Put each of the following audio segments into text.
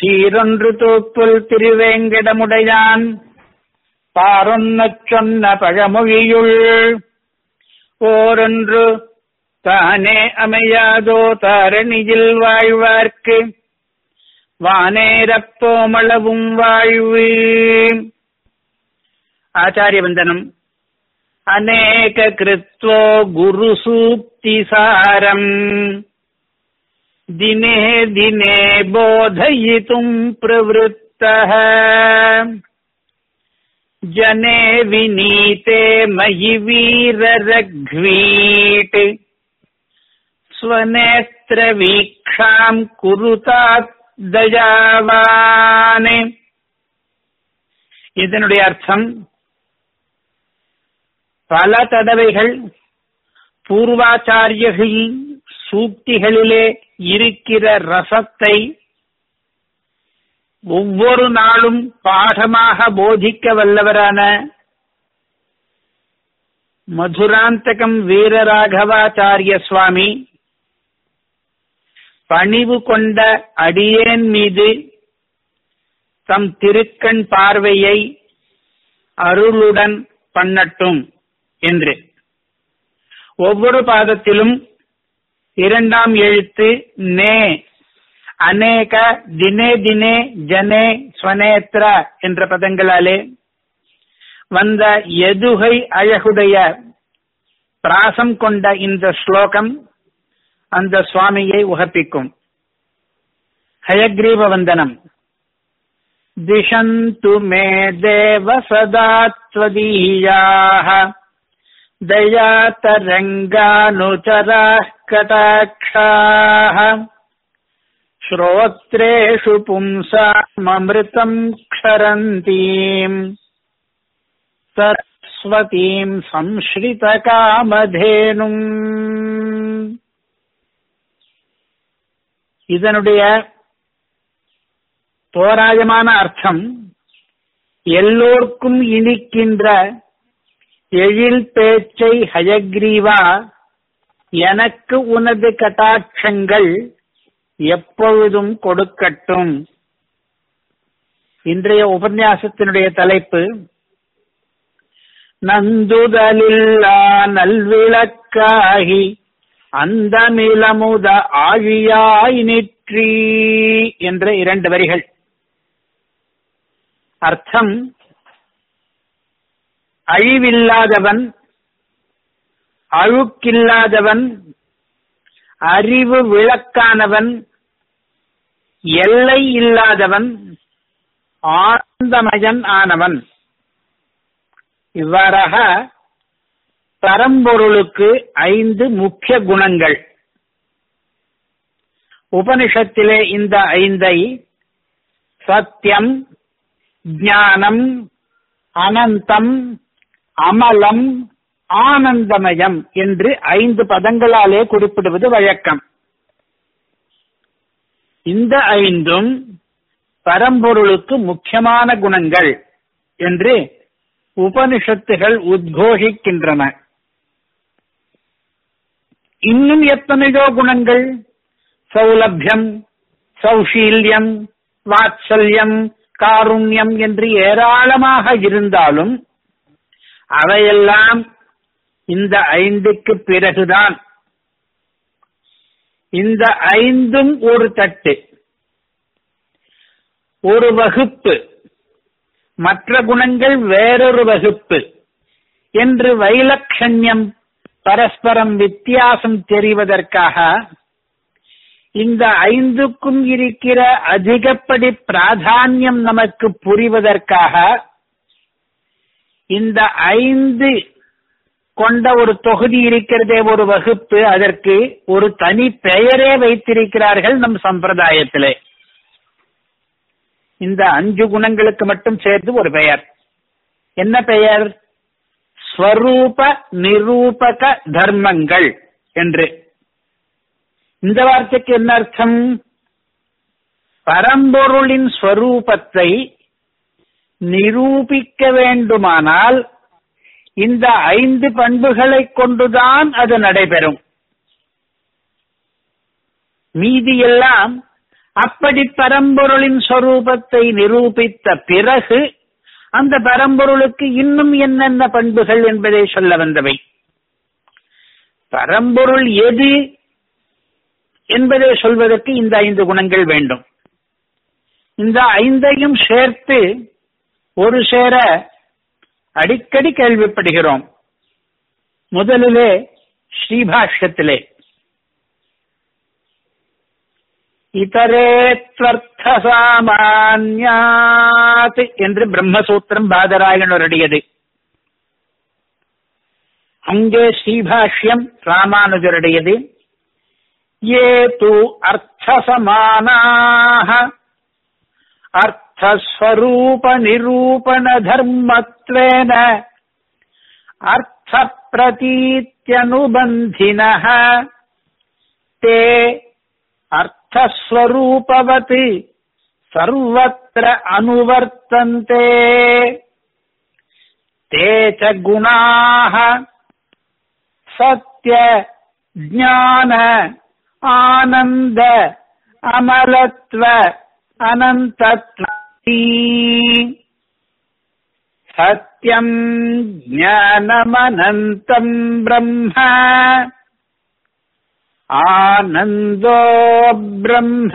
சீரொன்று தூப்புல் திருவேங்கடமுடையான் பாரொன்னச் சொன்ன பழமொழியுள் ஓரொன்று தானே அமையாதோ தாரணியில் வாழ்வார்க்கு வானேரப்போமளவும் வாழ்வு ஆச்சாரிய வந்தனம் அநேக கிருத்வோ குரு சூக்தி சாரம் தினே தினே போதயித்தும் பிரவருத்தः जने विनीते मयि वीररघ्वीट् स्वनेत्रवीक्षाम् कुरुतात् தயாவானே இதனுடைய அர்த்தம் பல தடவைகள் பூர்வாச்சாரியர்களின் சூக்திகளிலே இருக்கிற ரசத்தை ஒவ்வொரு நாளும் பாடமாக போதிக்க வல்லவரான மதுராந்தகம் வீரராகவாச்சாரிய சுவாமி பணிவு கொண்ட அடியேன் மீது தம் திருக்கண் பார்வையை அருளுடன் பண்ணட்டும் என்று ஒவ்வொரு பாதத்திலும் இரண்டாம் எழுத்து நே அநேக தினே தினே ஜனே ஸ்வனேத்ர என்ற பதங்களாலே வந்த எதுகை அழகுடைய பிராசம் கொண்ட இந்த ஸ்லோகம் அந்த சுவாமியை உகப்பிக்கும் ஹயக்ரீவ வந்தனம் திஷந்து மே தேவ சதா त्वदीयाः दयातरङ्गानुचराः कटाक्षाः श्रोत्रेषु पुंसाममृतम् क्षरन्तीम् सरस्वतीम् संश्रितकामधेनुम् இதனுடைய தோராயமான அர்த்தம் எல்லோர்க்கும் இனிக்கின்ற எழில் பேச்சை ஹயக்ரீவா எனக்கு உனது கட்டாட்சங்கள் எப்பொழுதும் கொடுக்கட்டும் இன்றைய உபன்யாசத்தினுடைய தலைப்பு நந்துதலில்லா நல்விளக்காகி அந்த நிலமுத ஆழியாய் நிற்றி என்ற இரண்டு வரிகள் அர்த்தம் அழிவில்லாதவன் அழுக்கில்லாதவன் அறிவு விளக்கானவன் எல்லை இல்லாதவன் ஆனந்தமயன் ஆனவன் இவ்வாறாக பரம்பொருளுக்கு ஐந்து முக்கிய குணங்கள் உபனிஷத்திலே இந்த ஐந்தை சத்தியம் ஞானம் அனந்தம் அமலம் ஆனந்தமயம் என்று ஐந்து பதங்களாலே குறிப்பிடுவது வழக்கம் இந்த ஐந்தும் பரம்பொருளுக்கு முக்கியமான குணங்கள் என்று உபனிஷத்துகள் உத்கோஷிக்கின்றன இன்னும் எத்தனையோ குணங்கள் சௌலபியம் சௌஷீல்யம் வாத்சல்யம் காருண்யம் என்று ஏராளமாக இருந்தாலும் அவையெல்லாம் இந்த ஐந்துக்கு பிறகுதான் இந்த ஐந்தும் ஒரு தட்டு ஒரு வகுப்பு மற்ற குணங்கள் வேறொரு வகுப்பு என்று வைலட்சண்யம் பரஸ்பரம் வித்தியாசம் தெரிவதற்காக இந்த ஐந்துக்கும் இருக்கிற அதிகப்படி பிராதானியம் நமக்கு புரிவதற்காக இந்த ஐந்து கொண்ட ஒரு தொகுதி இருக்கிறதே ஒரு வகுப்பு அதற்கு ஒரு தனி பெயரே வைத்திருக்கிறார்கள் நம் சம்பிரதாயத்திலே இந்த அஞ்சு குணங்களுக்கு மட்டும் சேர்த்து ஒரு பெயர் என்ன பெயர் ஸ்வரூப நிரூபக தர்மங்கள் என்று இந்த வார்த்தைக்கு என்ன அர்த்தம் பரம்பொருளின் ஸ்வரூபத்தை நிரூபிக்க வேண்டுமானால் இந்த ஐந்து பண்புகளை கொண்டுதான் அது நடைபெறும் மீதியெல்லாம் அப்படி பரம்பொருளின் சொரூபத்தை நிரூபித்த பிறகு அந்த பரம்பொருளுக்கு இன்னும் என்னென்ன பண்புகள் என்பதை சொல்ல வந்தவை பரம்பொருள் எது என்பதை சொல்வதற்கு இந்த ஐந்து குணங்கள் வேண்டும் இந்த ஐந்தையும் சேர்த்து ஒரு சேர அடிக்கடி கேள்விப்படுகிறோம் முதலிலே ஸ்ரீபாஷ்யத்திலே இதரேத்வர்த்த சாமான்யாத் என்று பிரம்மசூத்திரம் பாதராயணருடையது அங்கே ஸ்ரீபாஷ்யம் ராமானுஜருடையது ஏ து அர்த்தசமானாக அர்த்தஸ்வரூப நிரூபண தர்மத்வேன அர்த்த பிரதீத்யனுபந்தினः ते अर्थस्वरूपवत् सर्वत्र अनुवर्तन्ते ते च गुणाः सत्य ज्ञान आनन्द अमलत्व अनन्तत्व सत्यम् ज्ञानमनन्तम् ब्रह्म आनन्दो ब्रह्म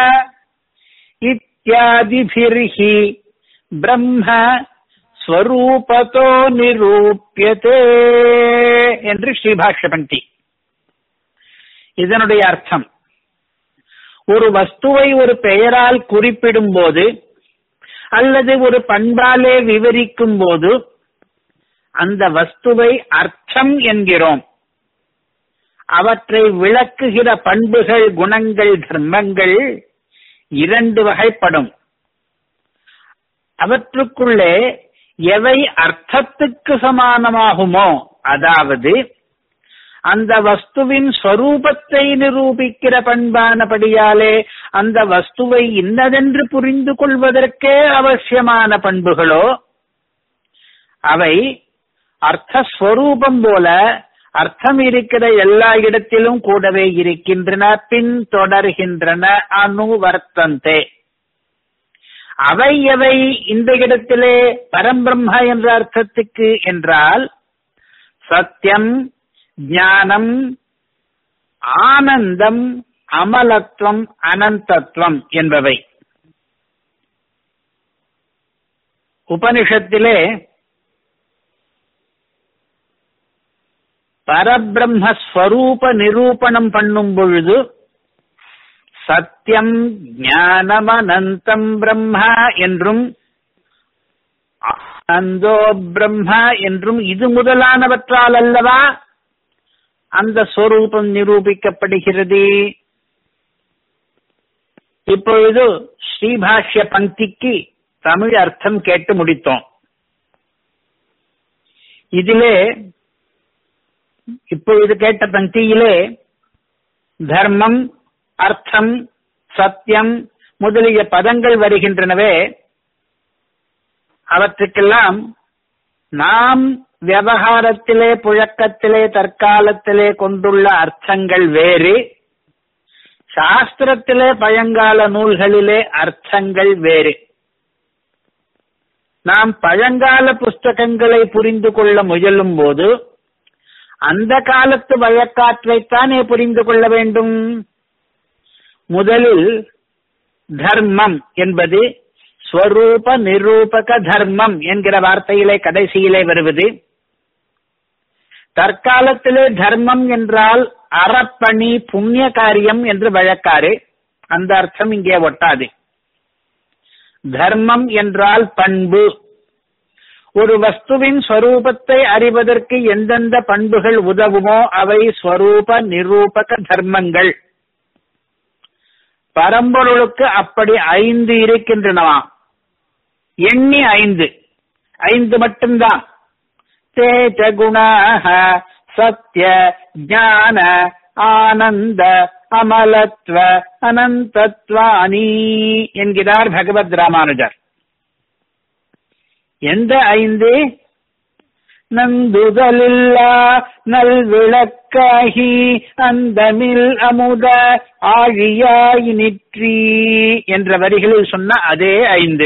इत्यादिभिर्हि ब्रह्म ஸ்வரூபத்தோ நிரூபியதே என்று ஸ்ரீபாஷ்ய பங்கி இதனுடைய அர்த்தம் ஒரு வஸ்துவை ஒரு பெயரால் குறிப்பிடும் போது அல்லது ஒரு பண்பாலே விவரிக்கும் போது அந்த வஸ்துவை அர்த்தம் என்கிறோம் அவற்றை விளக்குகிற பண்புகள் குணங்கள் தர்மங்கள் இரண்டு வகைப்படும் அவற்றுக்குள்ளே எவை அர்த்தத்துக்கு சமானமாகுமோ அதாவது அந்த வஸ்துவின் ஸ்வரூபத்தை நிரூபிக்கிற பண்பானபடியாலே அந்த வஸ்துவை இன்னதென்று புரிந்து கொள்வதற்கே அவசியமான பண்புகளோ அவை அர்த்தஸ்வரூபம் போல அர்த்தம் இருக்கிற எல்லா இடத்திலும் கூடவே இருக்கின்றன பின் தொடர்கின்றன அனுவர்த்தந்தே அவை எவை இந்த இடத்திலே பரம்பிரம்ம என்ற அர்த்தத்துக்கு என்றால் சத்தியம் ஞானம் ஆனந்தம் அமலத்துவம் அனந்தத்துவம் என்பவை உபனிஷத்திலே பரபிரம்மஸ்வரூப நிரூபணம் பண்ணும் பொழுது சத்தியம் ஞானமனந்தம் பிரம்ம என்றும் ஆனந்தோ பிரம்ம என்றும் இது முதலானவற்றால் அல்லவா அந்த ஸ்வரூபம் நிரூபிக்கப்படுகிறது இப்பொழுது ஸ்ரீபாஷ்ய பங்கிக்கு தமிழ் அர்த்தம் கேட்டு முடித்தோம் இதிலே இப்பொழுது கேட்ட பங்கியிலே தர்மம் அர்த்தம் சத்தியம் முதலிய பதங்கள் வருகின்றனவே அவற்றுக்கெல்லாம் நாம் விவகாரத்திலே புழக்கத்திலே தற்காலத்திலே கொண்டுள்ள அர்த்தங்கள் வேறு சாஸ்திரத்திலே பழங்கால நூல்களிலே அர்த்தங்கள் வேறு நாம் பழங்கால புஸ்தகங்களை புரிந்து கொள்ள முயலும் போது அந்த காலத்து வழக்காற்றைத்தானே புரிந்து கொள்ள வேண்டும் முதலில் தர்மம் என்பது ஸ்வரூப நிரூபக தர்மம் என்கிற வார்த்தையிலே கடைசியிலே வருவது தற்காலத்திலே தர்மம் என்றால் அறப்பணி புண்ணிய காரியம் என்று வழக்காறு அந்த அர்த்தம் இங்கே ஒட்டாது தர்மம் என்றால் பண்பு ஒரு வஸ்துவின் ஸ்வரூபத்தை அறிவதற்கு எந்தெந்த பண்புகள் உதவுமோ அவை ஸ்வரூப நிரூபக தர்மங்கள் பரம்பொருளுக்கு அப்படி ஐந்து இருக்கின்றனவாம் எண்ணி ஐந்து ஐந்து மட்டும்தான் தேஜ குணாக சத்ய ஞான ஆனந்த அமலத்வ அனந்தத்வானி என்கிறார் பகவத் ராமானுஜர் எந்த ஐந்து நந்துதலில்லா நல் விளக்காகி அந்தமில் அமுத ஆழியாய் நிற்றி என்ற வரிகளில் சொன்ன அதே ஐந்து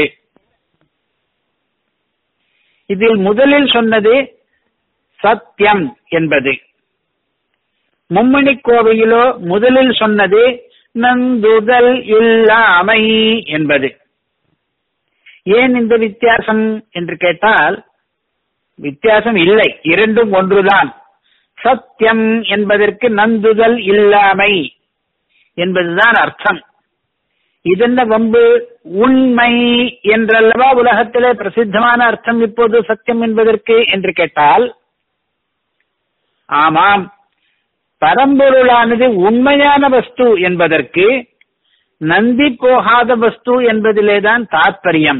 இதில் முதலில் சொன்னது சத்தியம் என்பது மும்மணி கோவையிலோ முதலில் சொன்னது நந்துதல் இல்லாமை என்பது ஏன் இந்த வித்தியாசம் என்று கேட்டால் வித்தியாசம் இல்லை இரண்டும் ஒன்றுதான் சத்தியம் என்பதற்கு நந்துதல் இல்லாமை என்பதுதான் அர்த்தம் இதென்ன வம்பு உண்மை என்றல்லவா உலகத்திலே பிரசித்தமான அர்த்தம் இப்போது சத்தியம் என்பதற்கு என்று கேட்டால் ஆமாம் பரம்பொருளானது உண்மையான வஸ்து என்பதற்கு நந்தி போகாத வஸ்து என்பதிலேதான் தாற்பயம்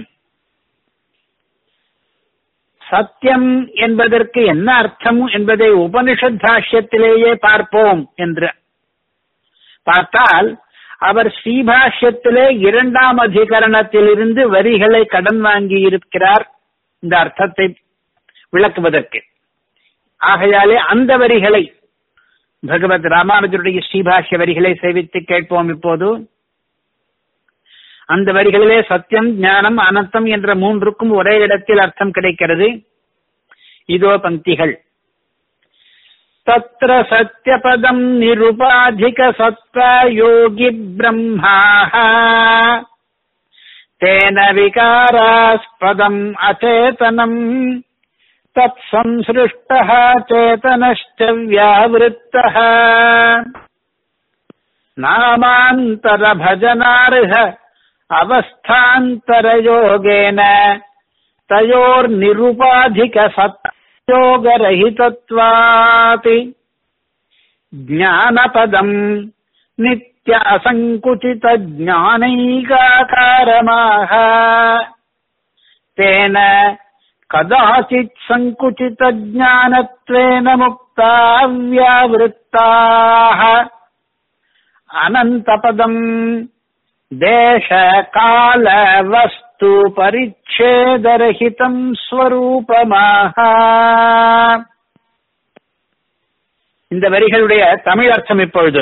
சத்தியம் என்பதற்கு என்ன அர்த்தம் என்பதை உபனிஷத் பாஷ்யத்திலேயே பார்ப்போம் என்று பார்த்தால் அவர் ஸ்ரீபாஷ்யத்திலே இரண்டாம் அதிகரணத்திலிருந்து வரிகளை கடன் வாங்கி இருக்கிறார் இந்த அர்த்தத்தை விளக்குவதற்கு ஆகையாலே அந்த வரிகளை பகவத் ராமானுஜருடைய ஸ்ரீபாஷ்ய வரிகளை சேவித்து கேட்போம் இப்போது அந்த வரிகளிலே சத்தியம் ஞானம் அனந்தம் என்ற மூன்றுக்கும் ஒரே இடத்தில் அர்த்தம் கிடைக்கிறது இதோ பங்கிகள் तत्र सत्यपदम् निरुपाधिकसत्त्वयोगि ब्रह्माः तेन विकारास्पदम् अचेतनम् तत्संसृष्टः चेतनश्च व्यावृत्तः नामान्तरभजनार्ह अवस्थान्तरयोगेन तयोर्निरुपाधिकसत् योगरहितत्वात् ज्ञानपदम् नित्य असङ्कुचितज्ञानैकाकारमाह तेन कदाचित् सङ्कुचितज्ञानत्वेन मुक्ता व्यावृत्ताः अनन्तपदम् देशकालवस्तु परिच्छेदरहितम् ஸ்வரூபமாக இந்த வரிகளுடைய தமிழ் அர்த்தம் இப்பொழுது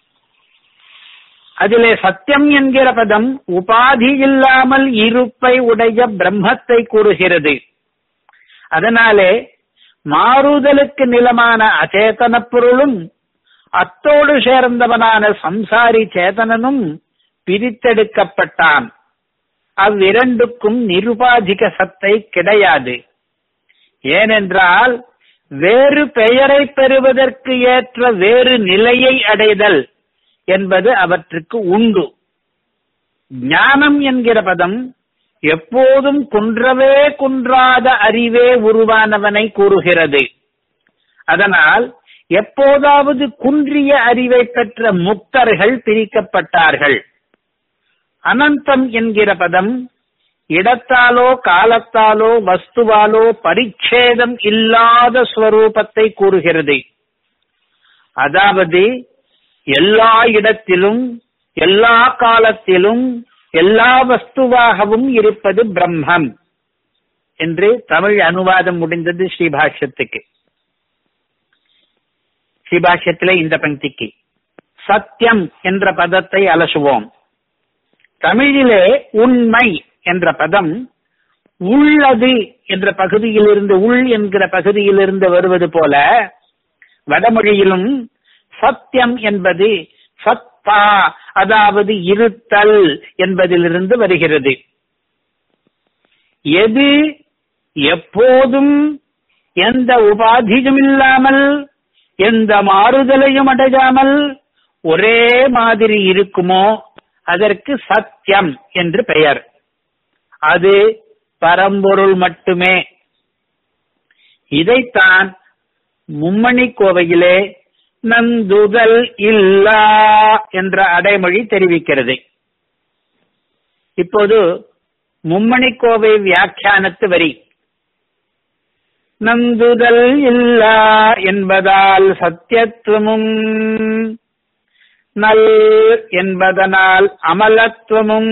அதிலே சத்தியம் என்கிற பதம் உபாதி இல்லாமல் இருப்பை உடைய பிரம்மத்தை கூறுகிறது அதனாலே மாறுதலுக்கு நிலமான அச்சேதன பொருளும் அத்தோடு சேர்ந்தவனான சம்சாரி சேதனனும் பிரித்தெடுக்கப்பட்டான் அவ்விரண்டுக்கும் நிருபாதிக சத்தை கிடையாது ஏனென்றால் வேறு பெயரை பெறுவதற்கு ஏற்ற வேறு நிலையை அடைதல் என்பது அவற்றுக்கு உண்டு ஞானம் என்கிற பதம் எப்போதும் குன்றவே குன்றாத அறிவே உருவானவனை கூறுகிறது அதனால் எப்போதாவது குன்றிய அறிவை பெற்ற முக்தர்கள் பிரிக்கப்பட்டார்கள் அனந்தம் என்கிற பதம் இடத்தாலோ காலத்தாலோ வஸ்துவாலோ பரிச்சேதம் இல்லாத ஸ்வரூபத்தை கூறுகிறது அதாவது எல்லா இடத்திலும் எல்லா காலத்திலும் எல்லா வஸ்துவாகவும் இருப்பது பிரம்மம் என்று தமிழ் அனுவாதம் முடிந்தது ஸ்ரீபாஷ்யத்துக்கு ஸ்ரீபாஷ்யத்திலே இந்த பங்கிக்கு சத்தியம் என்ற பதத்தை அலசுவோம் தமிழிலே உண்மை என்ற பதம் உள்ளது என்ற பகுதியிலிருந்து உள் என்கிற பகுதியிலிருந்து வருவது போல வடமொழியிலும் சத்தியம் என்பது சத்தா அதாவது இருத்தல் என்பதிலிருந்து வருகிறது எது எப்போதும் எந்த உபாதியும் இல்லாமல் எந்த மாறுதலையும் அடையாமல் ஒரே மாதிரி இருக்குமோ அதற்கு சத்தியம் என்று பெயர் அது பரம்பொருள் மட்டுமே இதைத்தான் மும்மணி கோவையிலே நந்துதல் இல்லா என்ற அடைமொழி தெரிவிக்கிறது இப்போது மும்மணி கோவை வியாக்கியானத்து வரி நந்துதல் இல்லா என்பதால் சத்தியத்துவமும் நல் என்பதனால் அமலத்துவமும்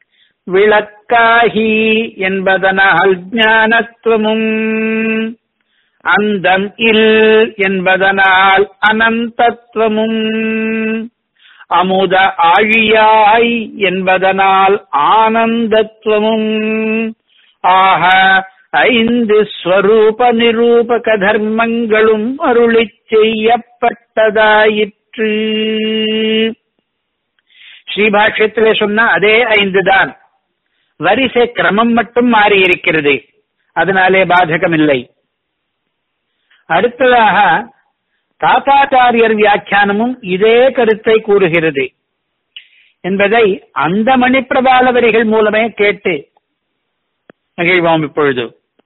விளக்காகி என்பதனால் ஞானத்துவமும் அந்தம் இல் என்பதனால் அனந்தத்துவமும் அமுத ஆழியாய் என்பதனால் ஆனந்தத்துவமும் ஆக ஐந்து ஸ்வரூப நிரூபக தர்மங்களும் அருளிச் செய்யப்பட்டதாயிற்று ஸ்ரீபாஷ்யத்திலே சொன்ன அதே ஐந்து தான் வரிசை கிரமம் மட்டும் மாறி இருக்கிறது அதனாலே பாதகமில்லை அடுத்ததாக தாத்தாச்சாரியர் வியாக்கியானமும் இதே கருத்தை கூறுகிறது என்பதை அந்த மணிப்பிரபால வரிகள் மூலமே கேட்டு மகிழ்வோம் இப்பொழுது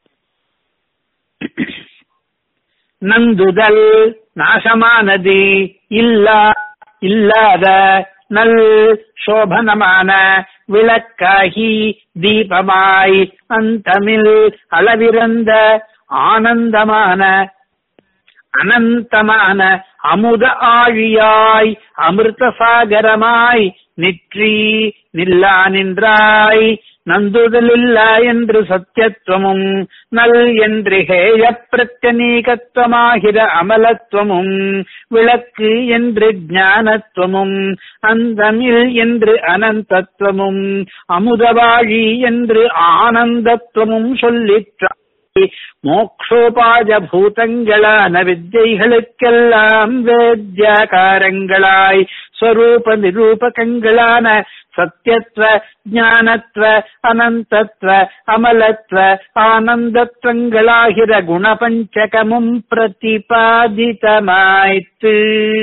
நந்துதல் நாசமானது இல்லா இல்லாத நல் சோபனமான விளக்காகி தீபமாய் அந்தமில் அளவிறந்த ஆனந்தமான அனந்தமான அமுத ஆழியாய் அமிர்த சாகரமாய் நிற்றி நில்லா நின்றாய் நந்துதலில்லா என்று சத்தியத்துவமும் நல் என்று ஹேய பிரத்யநீகத்துவமாகிற அமலத்துவமும் விளக்கு என்று ஞானத்துவமும் அந்தமில் என்று அனந்தத்துவமும் அமுதவாழி என்று ஆனந்தத்துவமும் சொல்லிற்ற மோக்ஷோபாய பூதங்களான வித்யைகளுக்கெல்லாம் வேத்யாகாரங்களாய் ஸ்வரூப நிரூபகங்களான சத்தியத்துவ ஞானத்துவ அனந்தத்துவ அமலத்துவ ஆனந்தத்துவங்களாகிற குணபஞ்சகமும் பிரதிபாதிதமாய்த்து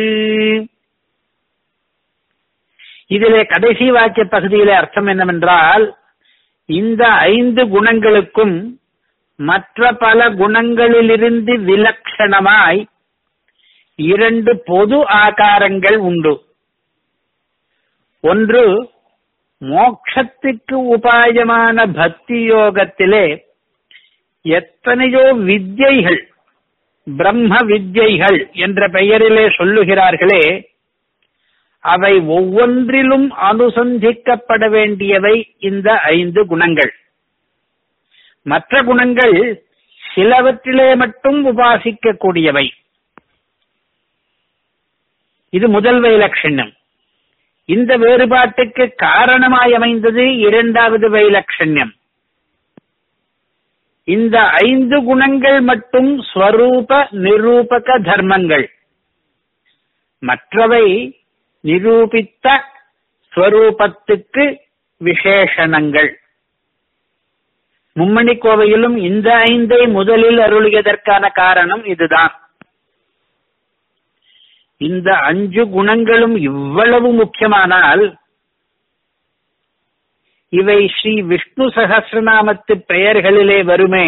இதிலே கடைசி வாக்கிய பகுதியிலே அர்த்தம் என்னவென்றால் இந்த ஐந்து குணங்களுக்கும் மற்ற பல குணங்களிலிருந்து விலட்சணமாய் இரண்டு பொது ஆகாரங்கள் உண்டு ஒன்று மோட்சத்துக்கு உபாயமான பக்தி யோகத்திலே எத்தனையோ வித்யைகள் பிரம்ம வித்யைகள் என்ற பெயரிலே சொல்லுகிறார்களே அவை ஒவ்வொன்றிலும் அனுசந்திக்கப்பட வேண்டியவை இந்த ஐந்து குணங்கள் மற்ற குணங்கள் சிலவற்றிலே மட்டும் உபாசிக்க கூடியவை இது முதல் வைலட்சண்யம் இந்த வேறுபாட்டுக்கு காரணமாய் அமைந்தது இரண்டாவது வைலட்சண்யம் இந்த ஐந்து குணங்கள் மட்டும் ஸ்வரூப நிரூபக தர்மங்கள் மற்றவை நிரூபித்த ஸ்வரூபத்துக்கு விசேஷணங்கள் மும்மணி கோவையிலும் இந்த ஐந்தை முதலில் அருளியதற்கான காரணம் இதுதான் இந்த அஞ்சு குணங்களும் இவ்வளவு முக்கியமானால் இவை ஸ்ரீ விஷ்ணு சகசிரநாமத்து பெயர்களிலே வருமே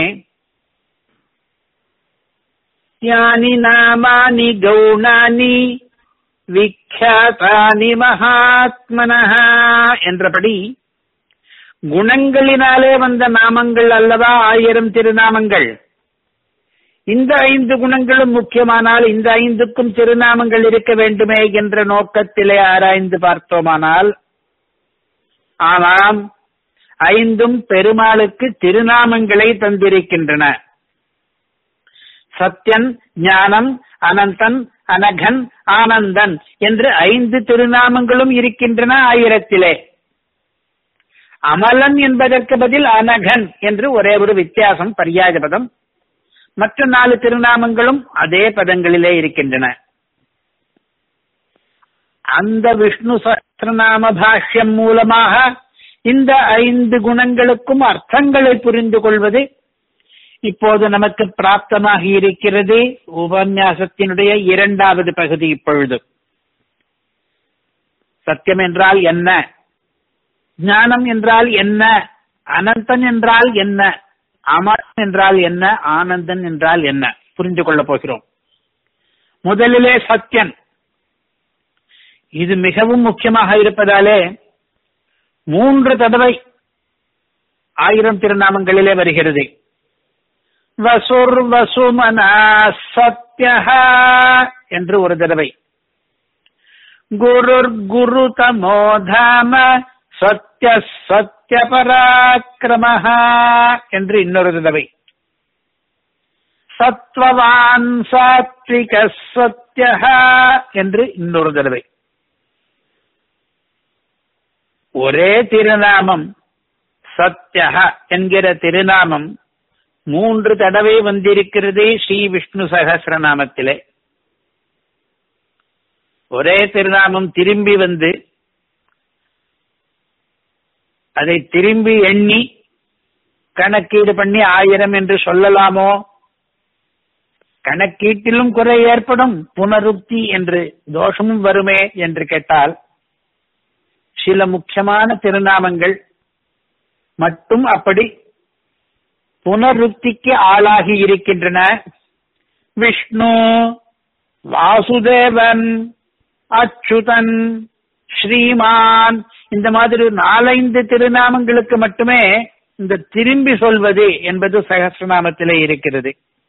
யானி நாமானி கௌணானி விக்யாதானி மகாத்மனஹ என்றபடி குணங்களினாலே வந்த நாமங்கள் அல்லவா ஆயிரம் திருநாமங்கள் இந்த ஐந்து குணங்களும் முக்கியமானால் இந்த ஐந்துக்கும் திருநாமங்கள் இருக்க வேண்டுமே என்ற நோக்கத்திலே ஆராய்ந்து பார்த்தோமானால் ஆமாம் ஐந்தும் பெருமாளுக்கு திருநாமங்களை தந்திருக்கின்றன சத்யன் ஞானம் அனந்தன் அனகன் ஆனந்தன் என்று ஐந்து திருநாமங்களும் இருக்கின்றன ஆயிரத்திலே அமலன் என்பதற்கு பதில் அனகன் என்று ஒரே ஒரு வித்தியாசம் பரியாஜ பதம் மற்ற நாலு திருநாமங்களும் அதே பதங்களிலே இருக்கின்றன அந்த விஷ்ணு சஹஸ்ரநாம பாஷ்யம் மூலமாக இந்த ஐந்து குணங்களுக்கும் அர்த்தங்களை புரிந்து கொள்வது இப்போது நமக்கு பிராப்தமாகி இருக்கிறது உபன்யாசத்தினுடைய இரண்டாவது பகுதி இப்பொழுது சத்தியம் என்றால் என்ன ஞானம் என்றால் என்ன அனந்தன் என்றால் என்ன அமரன் என்றால் என்ன ஆனந்தன் என்றால் என்ன புரிந்து கொள்ளப் போகிறோம் முதலிலே சத்தியன் இது மிகவும் முக்கியமாக இருப்பதாலே மூன்று தடவை ஆயிரம் திருநாமங்களிலே வருகிறது வசுர் வசுமனா சத்ய என்று ஒரு தடவை குருர் குரு தமோதாம சத்ய சத்ய பராக்கிரம என்று இன்னொரு தடவை சத்வவான் சாத்விக சத்யஹ என்று இன்னொரு தடவை ஒரே திருநாமம் சத்யஹ என்கிற திருநாமம் மூன்று தடவை வந்திருக்கிறது ஸ்ரீ விஷ்ணு சகசிரநாமத்திலே ஒரே திருநாமம் திரும்பி வந்து அதை திரும்பி எண்ணி கணக்கீடு பண்ணி ஆயிரம் என்று சொல்லலாமோ கணக்கீட்டிலும் குறை ஏற்படும் புனருக்தி என்று தோஷமும் வருமே என்று கேட்டால் சில முக்கியமான திருநாமங்கள் மட்டும் அப்படி புனருக்திக்கு ஆளாகி இருக்கின்றன விஷ்ணு வாசுதேவன் அச்சுதன் ஸ்ரீமான் இந்த மாதிரி நாலைந்து திருநாமங்களுக்கு மட்டுமே இந்த திரும்பி சொல்வது என்பது சகசிரநாமத்திலே இருக்கிறது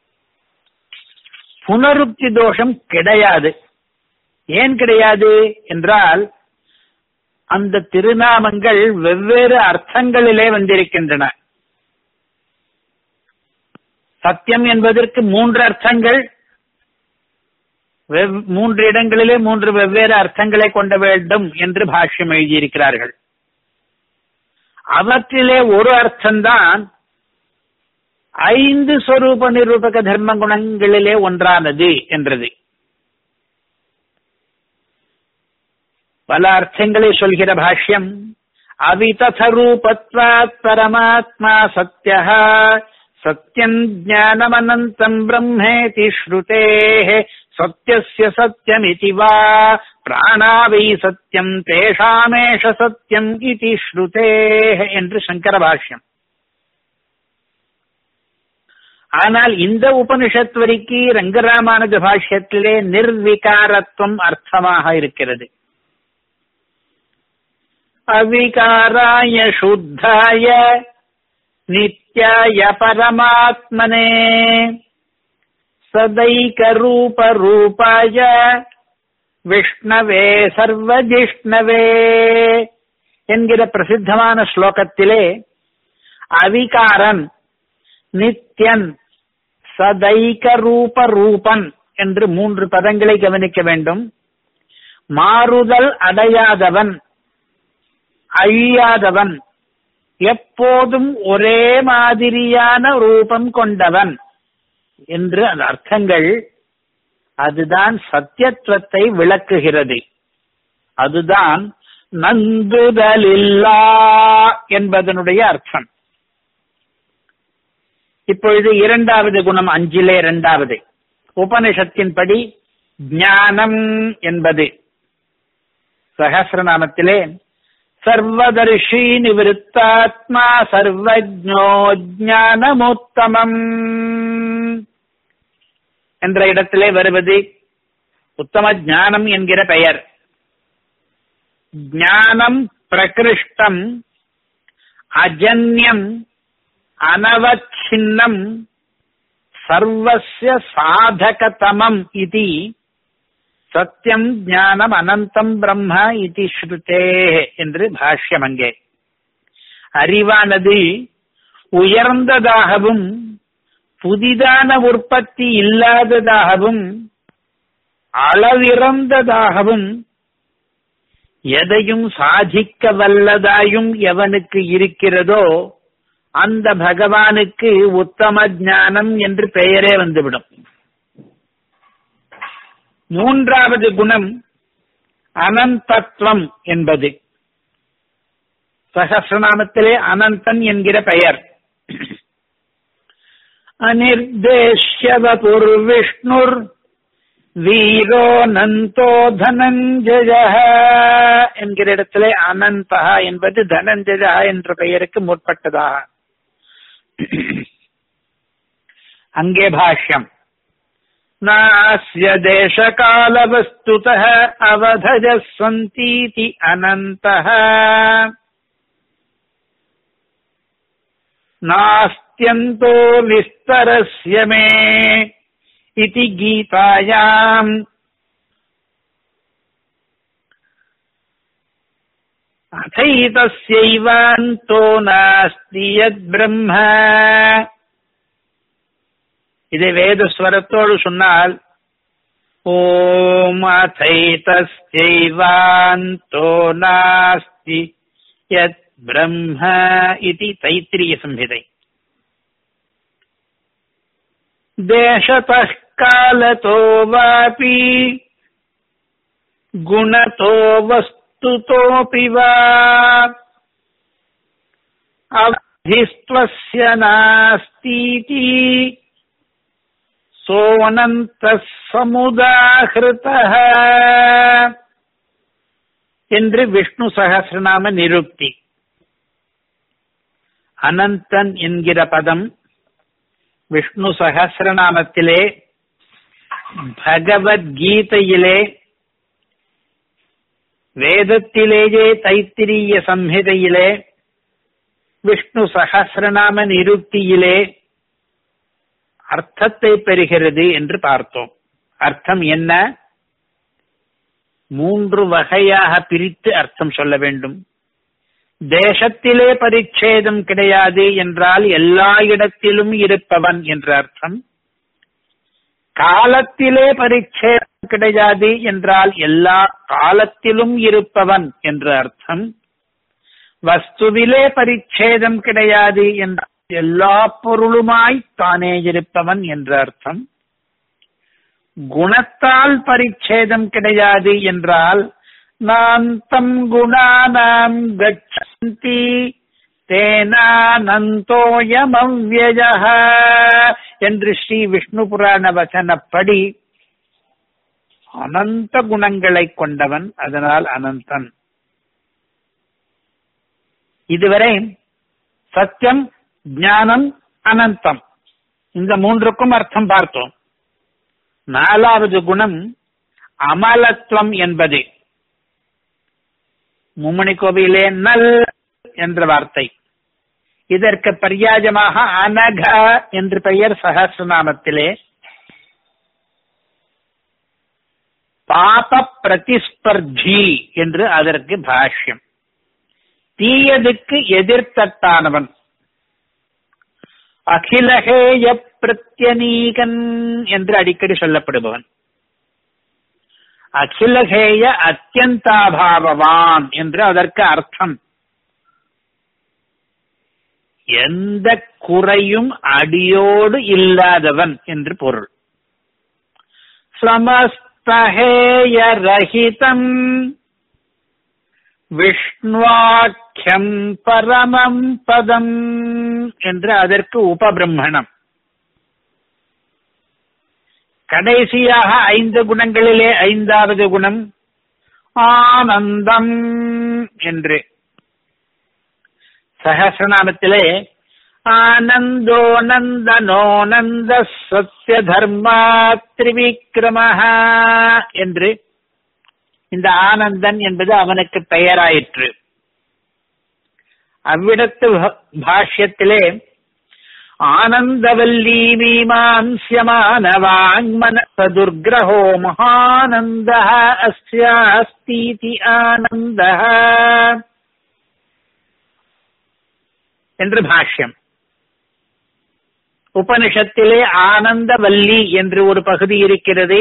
புனருக்தி தோஷம் கிடையாது ஏன் கிடையாது என்றால் அந்த திருநாமங்கள் வெவ்வேறு அர்த்தங்களிலே வந்திருக்கின்றன சத்தியம் என்பதற்கு மூன்று அர்த்தங்கள் மூன்று இடங்களிலே மூன்று வெவ்வேறு அர்த்தங்களை கொண்ட வேண்டும் என்று பாஷ்யம் எழுதியிருக்கிறார்கள் அவற்றிலே ஒரு அர்த்தம்தான் ஐந்து ஸ்வரூப நிரூபக தர்ம குணங்களிலே ஒன்றானது என்றது பல அர்த்தங்களை சொல்கிற பாஷ்யம் அவிதரூபத்வாத் பரமாத்மா சத்ய சத்யம் ஜானமனந்தம் பிரம்மேதி ஸ்ருதே சத்யஸ்ய சத்யமிதி வா பிராணாவை சத்யம் தேஷாமேஷ சத்யம் இதி ஸ்ருதே என்று சங்கர பாஷ்யம் ஆனால் இந்த உபனிஷத் வரிக்கு ரங்கராமானுஜ பாஷ்யத்திலே நிர்விகாரத்துவம் அர்த்தமாக இருக்கிறது அவிகாராய சுத்தாய நித்யாய பரமாத்மனே சதைகரூப ரூபாய விஷ்ணவே சர்வஜிஷ்ணவே என்கிற பிரசித்தமான ஸ்லோகத்திலே அவிகாரன் நித்யன் சதைக ரூப ரூபன் என்று மூன்று பதங்களை கவனிக்க வேண்டும் மாறுதல் அடையாதவன் அழியாதவன் எப்போதும் ஒரே மாதிரியான ரூபம் கொண்டவன் என்று அந்த அர்த்தங்கள் அதுதான் சத்தியத்துவத்தை விளக்குகிறது அதுதான் நந்துதலில்லா என்பதனுடைய அர்த்தம் இப்பொழுது இரண்டாவது குணம் அஞ்சிலே இரண்டாவது உபனிஷத்தின்படி ஞானம் என்பது சகசிரநாமத்திலே சர்வதர்ஷி நிவிருத்தாத்மா சர்வஜோ ஞானமுத்தமம் என்ற இடத்திலே வருவது உத்தம ஞானம் என்கிற பெயர் ஞானம் பிரகிருஷ்டம் அஜன்யம் அனவச்சின்னம் சர்வஸ்ய சாதகதமம் இது சத்தியம் ஞானம் அனந்தம் பிரம்ம இது ஸ்ருதே என்று பாஷ்யம் அங்கே அறிவானது உயர்ந்ததாகவும் புதிதான உற்பத்தி இல்லாததாகவும் அளவிறந்ததாகவும் எதையும் சாதிக்க வல்லதாயும் எவனுக்கு இருக்கிறதோ அந்த பகவானுக்கு உத்தம ஞானம் என்று பெயரே வந்துவிடும் மூன்றாவது குணம் அனந்தத்துவம் என்பது சகசிரநாமத்திலே அனந்தன் என்கிற பெயர் அனிர்தேஷ்யவபுர் விஷ்ணுர் வீரோ நந்தோ தனஞ்சய என்கிற இடத்திலே அனந்தா என்பது தனஞ்சயா என்ற பெயருக்கு முற்பட்டதாக அங்கே பாஷ்யம் नास्य देशकालवस्तुतः अवधजः सन्तीति अनन्तः नास्त्यन्तो विस्तरस्य मे इति गीतायाम् अथैतस्यैवान्तो नास्ति यद्ब्रह्म இதை வேத ஸ்வரத்தோடு சொன்னால் ஓம் அதைதஸ்யைவாந்தோ நாஸ்தி யத் பிரம்ம இது தைத்திரிய சம்ஹிதை தேசतः कालतो वापि गुणतो वस्तुतोऽपि वा अवधिस्त्वस्य नास्तीति சோனந்தः சமுதாகிருதः என்று விஷ்ணு சகசிரநாம நிருக்தி அனந்தன் என்கிற பதம் விஷ்ணு சகசிரநாமத்திலே பகவத்கீதையிலே வேதத்திலேயே தைத்திரிய சம்ஹிதையிலே விஷ்ணு சகசிரநாம நிருக்தியிலே அர்த்தத்தை பெறுகிறது என்று பார்த்தோம் அர்த்தம் என்ன மூன்று வகையாக பிரித்து அர்த்தம் சொல்ல வேண்டும் தேசத்திலே பரிச்சேதம் கிடையாது என்றால் எல்லா இடத்திலும் இருப்பவன் என்ற அர்த்தம் காலத்திலே பரிச்சேதம் கிடையாது என்றால் எல்லா காலத்திலும் இருப்பவன் என்ற அர்த்தம் வஸ்துவிலே பரிச்சேதம் கிடையாது என்றால் எல்லா பொருளுமாய் தானே இருப்பவன் என்ற அர்த்தம் குணத்தால் பரிச்சேதம் கிடையாது என்றால் நாந்தம் குணானாம் கச்சந்தி தேனானந்தோயமவ்யய என்று ஸ்ரீ விஷ்ணு புராண வசனப்படி அனந்த குணங்களை கொண்டவன் அதனால் அனந்தன் இதுவரை சத்தியம் ஞானம் அனந்தம் இந்த மூன்றுக்கும் அர்த்தம் பார்த்தோம் நாலாவது குணம் அமலத்துவம் என்பது மும்மணி கோவிலே நல் என்ற வார்த்தை இதற்கு பரியாஜமாக அனக என்று பெயர் சகசிரநாமத்திலே பாப பிரதிஸ்பர்ஜி என்று அதற்கு பாஷ்யம் தீயதுக்கு எதிர்த்தட்டானவன் அகிலகேய பிரத்யனீகன் என்று அடிக்கடி சொல்லப்படுபவன் அகிலகேய அத்தியந்தாபாவவான் என்று அதற்கு அர்த்தம் எந்த குறையும் அடியோடு இல்லாதவன் என்று பொருள் சமஸ்தஹேய ரஹிதம் விஷ்ணுவாக்கியம் பரமம் பதம் என்று அதற்கு உபபிரம்மணம் கடைசியாக ஐந்து குணங்களிலே ஐந்தாவது குணம் ஆனந்தம் என்று சகசிரநாமத்திலே ஆனந்தோ நந்தனோ நந்த சத்திய தர்மா திரிவிக்ரம என்று இந்த ஆனந்தன் என்பது அவனுக்கு பெயராயிற்று அவ்விடத்து பாஷ்யத்திலே ஆனந்தவல்லி மீமாம்சியமானவாங்மனச துர்கிரகோ மகானந்த அஸ்யாஸ்தீதி ஆனந்த என்று பாஷ்யம் உபனிஷத்திலே ஆனந்தவல்லி என்று ஒரு பகுதி இருக்கிறது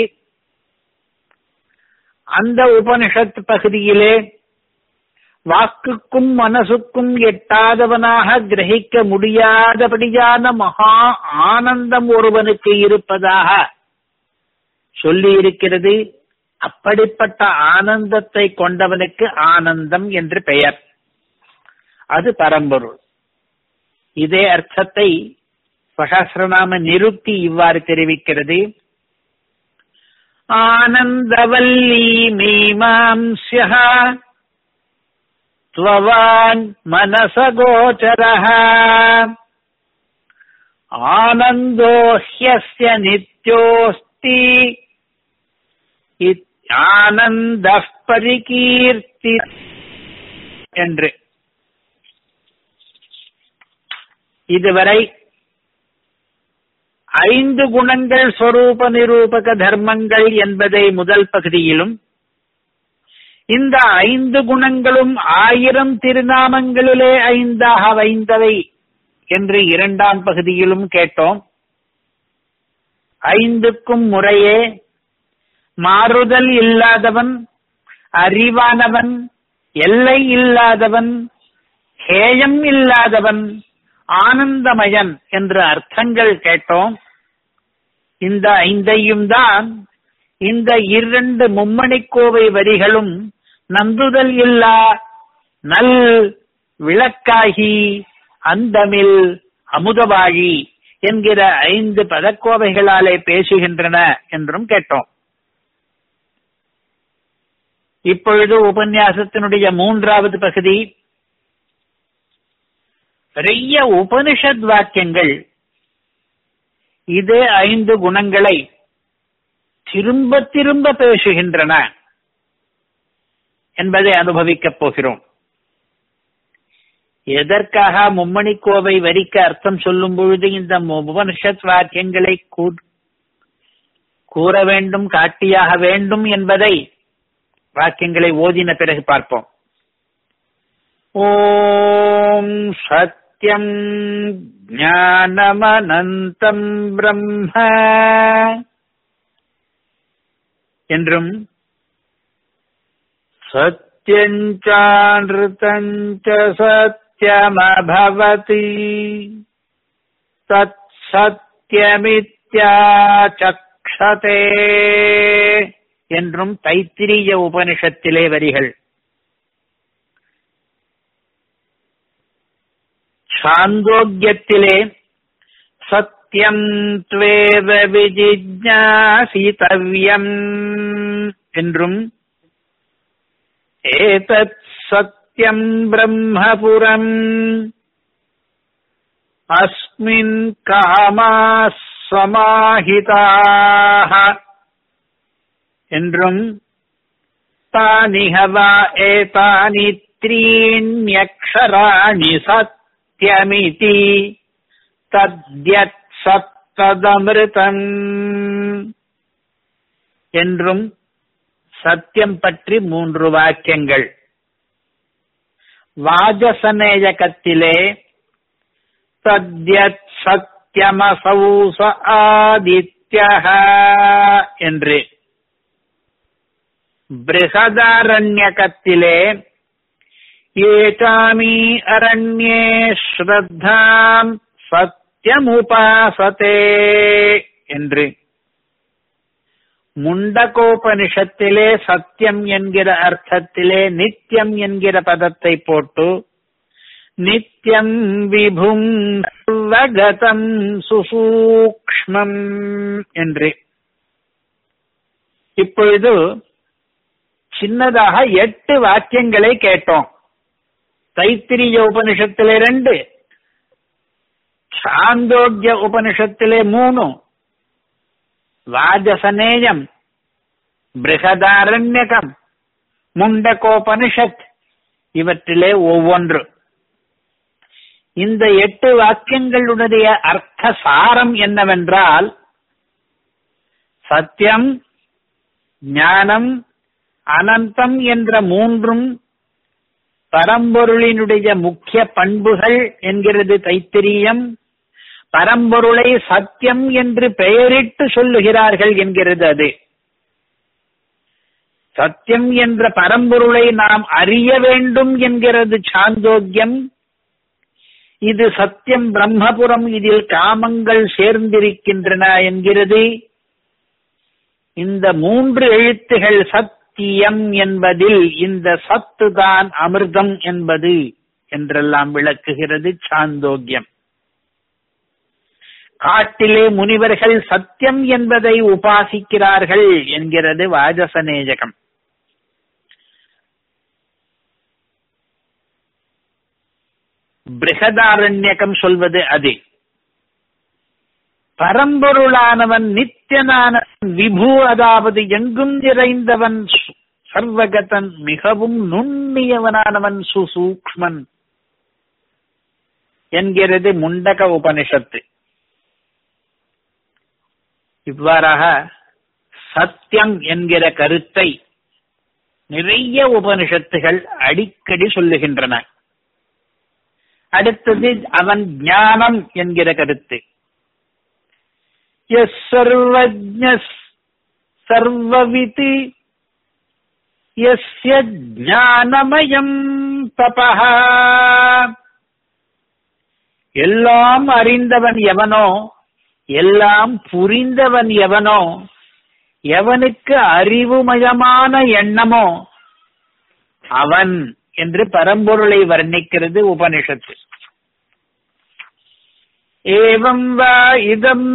அந்த உபனிஷத் பகுதியிலே வாக்குக்கும் மனசுக்கும் எட்டாதவனாக கிரகிக்க முடியாதபடியான மகா ஆனந்தம் ஒருவனுக்கு இருப்பதாக சொல்லி இருக்கிறது அப்படிப்பட்ட ஆனந்தத்தை கொண்டவனுக்கு ஆனந்தம் என்று பெயர் அது பரம்பொருள் இதே அர்த்தத்தை சகசிரநாம நிருக்தி இவ்வாறு தெரிவிக்கிறது ஆனந்தவல்லி மீமாம்சிய त्ववान् मनसगोचरः आनन्दो ह्यस्य नित्योऽस्ति ஆனந்தப் பரிகீர்த்தி என்று இதுவரை ஐந்து குணங்கள் ஸ்வரூப நிரூபக தர்மங்கள் என்பதை முதல் பகுதியிலும் இந்த ஐந்து குணங்களும் ஆயிரம் திருநாமங்களிலே ஐந்தாக வைந்தவை என்று இரண்டாம் பகுதியிலும் கேட்டோம் ஐந்துக்கும் முறையே மாறுதல் இல்லாதவன் அறிவானவன் எல்லை இல்லாதவன் ஹேயம் இல்லாதவன் ஆனந்தமயன் என்ற அர்த்தங்கள் கேட்டோம் இந்த ஐந்தையும் தான் இந்த இரண்டு மும்மணிக்கோவை வரிகளும் நந்துதல் இல்லா நல் விளக்காகி அந்தமில் அமுதவாழி என்கிற ஐந்து பதக்கோவைகளாலே பேசுகின்றன என்றும் கேட்டோம் இப்பொழுது உபன்யாசத்தினுடைய மூன்றாவது பகுதி நிறைய உபனிஷத் வாக்கியங்கள் இதே ஐந்து குணங்களை திரும்ப திரும்ப பேசுகின்றன என்பதை அனுபவிக்கப் போகிறோம் எதற்காக மும்மணிக்கோவை வரிக்கு அர்த்தம் சொல்லும் பொழுது இந்த உபனிஷத் வாக்கியங்களை கூற வேண்டும் காட்டியாக வேண்டும் என்பதை வாக்கியங்களை ஓதின பிறகு பார்ப்போம் ஓம் சத்யம் ஞானமனந்தம் பிரம்ம என்றும் சத்யஞ்சான்ருதஞ்ச சத்யமபவதி தத் சத்யமித்யாச்சக்ஷதே என்றும் தைத்திரிய உபனிஷத்திலே வரிகள் சாந்தோக்கியத்திலே சத்தியம் துவேவ விஜிஜாசிதவ்யம் என்றும் ஏதத் சத்யம் பிரம்மபுரம் அஸ்மின் காமா சமாஹிதாக என்றும் தானிஹவா ஏதானி த்ரீண்யக்ஷராணி சத்யமிதி தத்யத் சத்ததமிருதம் என்றும் சத்தியம் பற்றி மூன்று வாக்கியங்கள் வாஜசநேயகத்திலே தத்யத் சத்யமசௌச ஆதித்ய என்று பிருகதாரண்யகத்திலே ஏதாமி அரண்யே ஸ்ரத்தாம் சத்யமுபாசதே என்று முண்டகோபனிஷத்திலே சத்தியம் என்கிற அர்த்தத்திலே நித்தியம் என்கிற பதத்தை போட்டு நித்தியம் விபும் சர்வகதம் சுசூக்ஷ்மம் என்று இப்பொழுது சின்னதாக எட்டு வாக்கியங்களை கேட்டோம் தைத்திரிய உபனிஷத்திலே ரெண்டு சாந்தோக்கிய உபனிஷத்திலே மூணு வாஜசநேயம் பிருகதாரண்யகம் முண்டகோபனிஷத் இவற்றிலே ஒவ்வொன்று இந்த எட்டு வாக்கியங்களுடைய அர்த்த சாரம் என்னவென்றால் சத்தியம் ஞானம் அனந்தம் என்ற மூன்றும் பரம்பொருளினுடைய முக்கிய பண்புகள் என்கிறது தைத்திரியம் பரம்பொருளை சத்தியம் என்று பெயரிட்டு சொல்லுகிறார்கள் என்கிறது அது சத்தியம் என்ற பரம்பொருளை நாம் அறிய வேண்டும் என்கிறது சாந்தோக்கியம் இது சத்தியம் பிரம்மபுரம் இதில் காமங்கள் சேர்ந்திருக்கின்றன என்கிறது இந்த மூன்று எழுத்துகள் சத்தியம் என்பதில் இந்த சத்து தான் அமிர்தம் என்பது என்றெல்லாம் விளக்குகிறது சாந்தோக்கியம் காட்டிலே முனிவர்கள் சத்தியம் என்பதை உபாசிக்கிறார்கள் என்கிறது வாஜசநேஜகம் பிருகதாரண்யகம் சொல்வது அது பரம்பொருளானவன் நித்தியனானவன் விபு அதாவது எங்கும் நிறைந்தவன் சர்வகதன் மிகவும் நுண்ணியவனானவன் சுசூக்மன் என்கிறது முண்டக உபனிஷத்து இவ்வாறாக சத்தியம் என்கிற கருத்தை நிறைய உபனிஷத்துகள் அடிக்கடி சொல்லுகின்றன அடுத்தது அவன் ஞானம் என்கிற கருத்து எஸ் சர்வஜ சர்வவிதி எஸ்ய ஞானமயம் தபஹ எல்லாம் அறிந்தவன் எவனோ எல்லாம் புரிந்தவன் எவனோ எவனுக்கு அறிவுமயமான எண்ணமோ அவன் என்று பரம்பொருளை வர்ணிக்கிறது உபனிஷத்து ஏவம் வா இதம்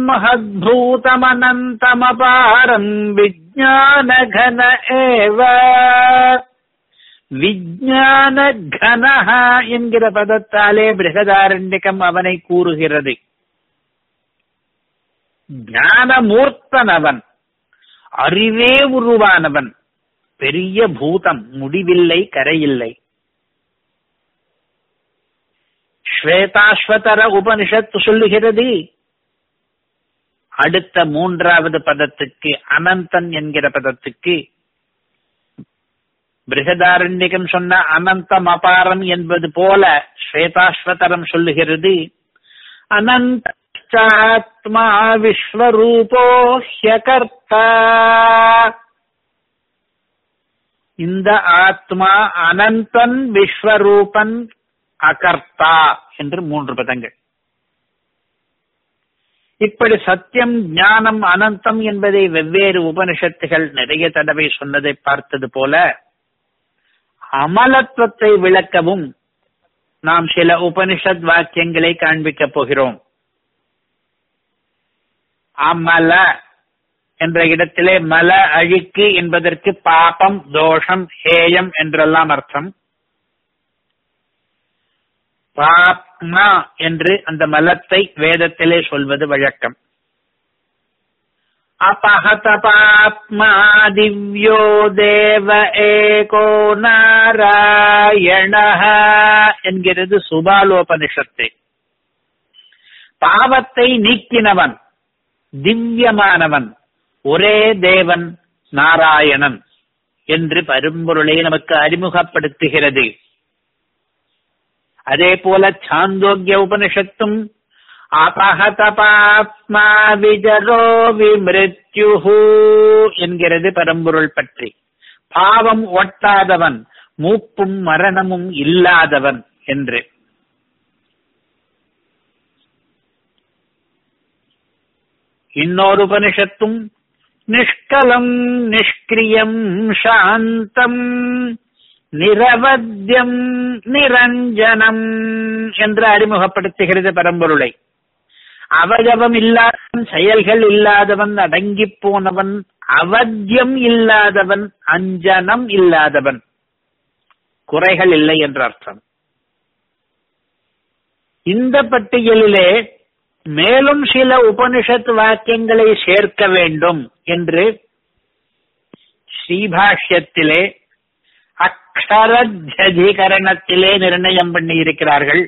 மகத்பூதமனந்தமபாரம் விஜானகன ஏவ விஜான கனஹா என்கிற பதத்தாலே பிருகதாரண்யகம் அவனை கூறுகிறது ஞானமூர்த்தனவன் அறிவே உருவானவன் பெரிய பூதம் முடிவில்லை கரையில்லை ஸ்வேதாஸ்வதர உபனிஷத்து சொல்லுகிறது அடுத்த மூன்றாவது பதத்துக்கு அனந்தன் என்கிற பதத்துக்கு பிருகதாரண்யகம் சொன்ன அனந்தம் அபாரம் என்பது போல ஸ்வேதாஸ்வதரம் சொல்லுகிறது அனந்தாத்மா விஸ்வரூபோ ஹ்யகர்த்தா இந்த ஆத்மா அனந்தன் விஸ்வரூபன் அகர்த்தா என்று மூன்று பதங்கள் இப்படி சத்தியம் ஞானம் அனந்தம் என்பதை வெவ்வேறு உபனிஷத்துகள் நிறைய தடவை சொன்னதை பார்த்தது போல அமலத்துவத்தை விளக்கவும் நாம் சில உபனிஷத் வாக்கியங்களை காண்பிக்கப் போகிறோம் அமல என்ற இடத்திலே மல அழுக்கு என்பதற்கு பாபம் தோஷம் ஹேயம் என்றெல்லாம் அர்த்தம் பாப்மா என்று அந்த மலத்தை வேதத்திலே சொல்வது வழக்கம் அபஹத பாப்மா திவ்யோ தேவ ஏகோ நாராயண என்கிறது சுபாலோபனிஷத்து பாவத்தை நீக்கினவன் திவ்யமானவன் ஒரே தேவன் நாராயணன் என்று பரும்பொருளை நமக்கு அறிமுகப்படுத்துகிறது அதே போல சாந்தோக்கிய உபனிஷத்தும் அபஹத பாப்மா விஜரோ விமிருத்யுஹு என்கிறது பரம்பொருள் பற்றி பாவம் ஒட்டாதவன் மூப்பும் மரணமும் இல்லாதவன் என்று இன்னொரு உபனிஷத்தும் நிஷ்கலம் நிஷ்கிரியம் சாந்தம் நிரவத்தியம் நிரஞ்சனம் என்று அறிமுகப்படுத்துகிறது பரம்பொருளை அவயவம் இல்லாதவன் செயல்கள் இல்லாதவன் அடங்கி போனவன் அவத்தியம் இல்லாதவன் அஞ்சனம் இல்லாதவன் குறைகள் இல்லை என்ற அர்த்தம் இந்த பட்டியலிலே மேலும் சில உபனிஷத் வாக்கியங்களை சேர்க்க வேண்டும் என்று ஸ்ரீபாஷ்யத்திலே அக்ஷரஜதிகரணத்திலே நிர்ணயம் பண்ணி இருக்கிறார்கள்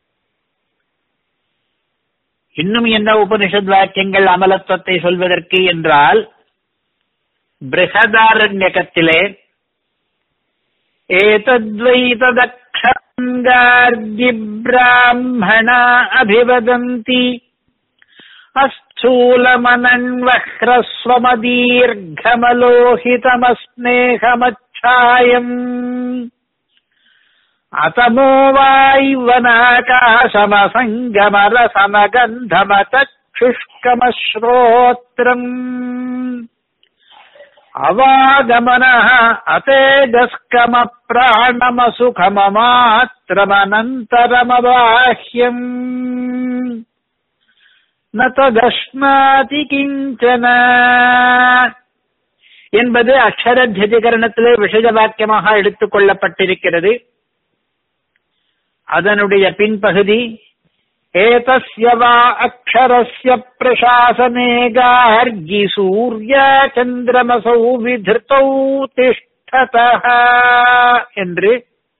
இன்னும் என்ன உபனிஷத் வாக்கியங்கள் அமலத்துவத்தை சொல்வதற்கு என்றால் பிருகதாரண்யகத்திலே ஏதத்வை ததக்ஷங்கார்ஜி பிராமணா அபிவதந்தி அஸ்தூலமனன்வஹ்ரஸ்வமதீர்घमलोहितमस्नेहमच्छायम् अतमो वाय्वनाकाशमसङ्गमरसमगन्धमतक्षुष्कमश्रोत्रम् अवागमनः अतेजस्कमप्राणमसुखममात्रमनन्तरमबाह्यम् न तदश्नाति கிஞ்சன என்பது அக்ஷரத்தியதிகரணத்திலே விஷய வாக்கியமாக எடுத்துக் கொள்ளப்பட்டிருக்கிறது அதனுடைய பின்பகுதி ஏதஸ்ய வா அக்ஷரஸ்ய பிரசாசனே கார்கி சூர்ய சந்திரமசௌ விதிருத்தௌ திஷ்டதः என்று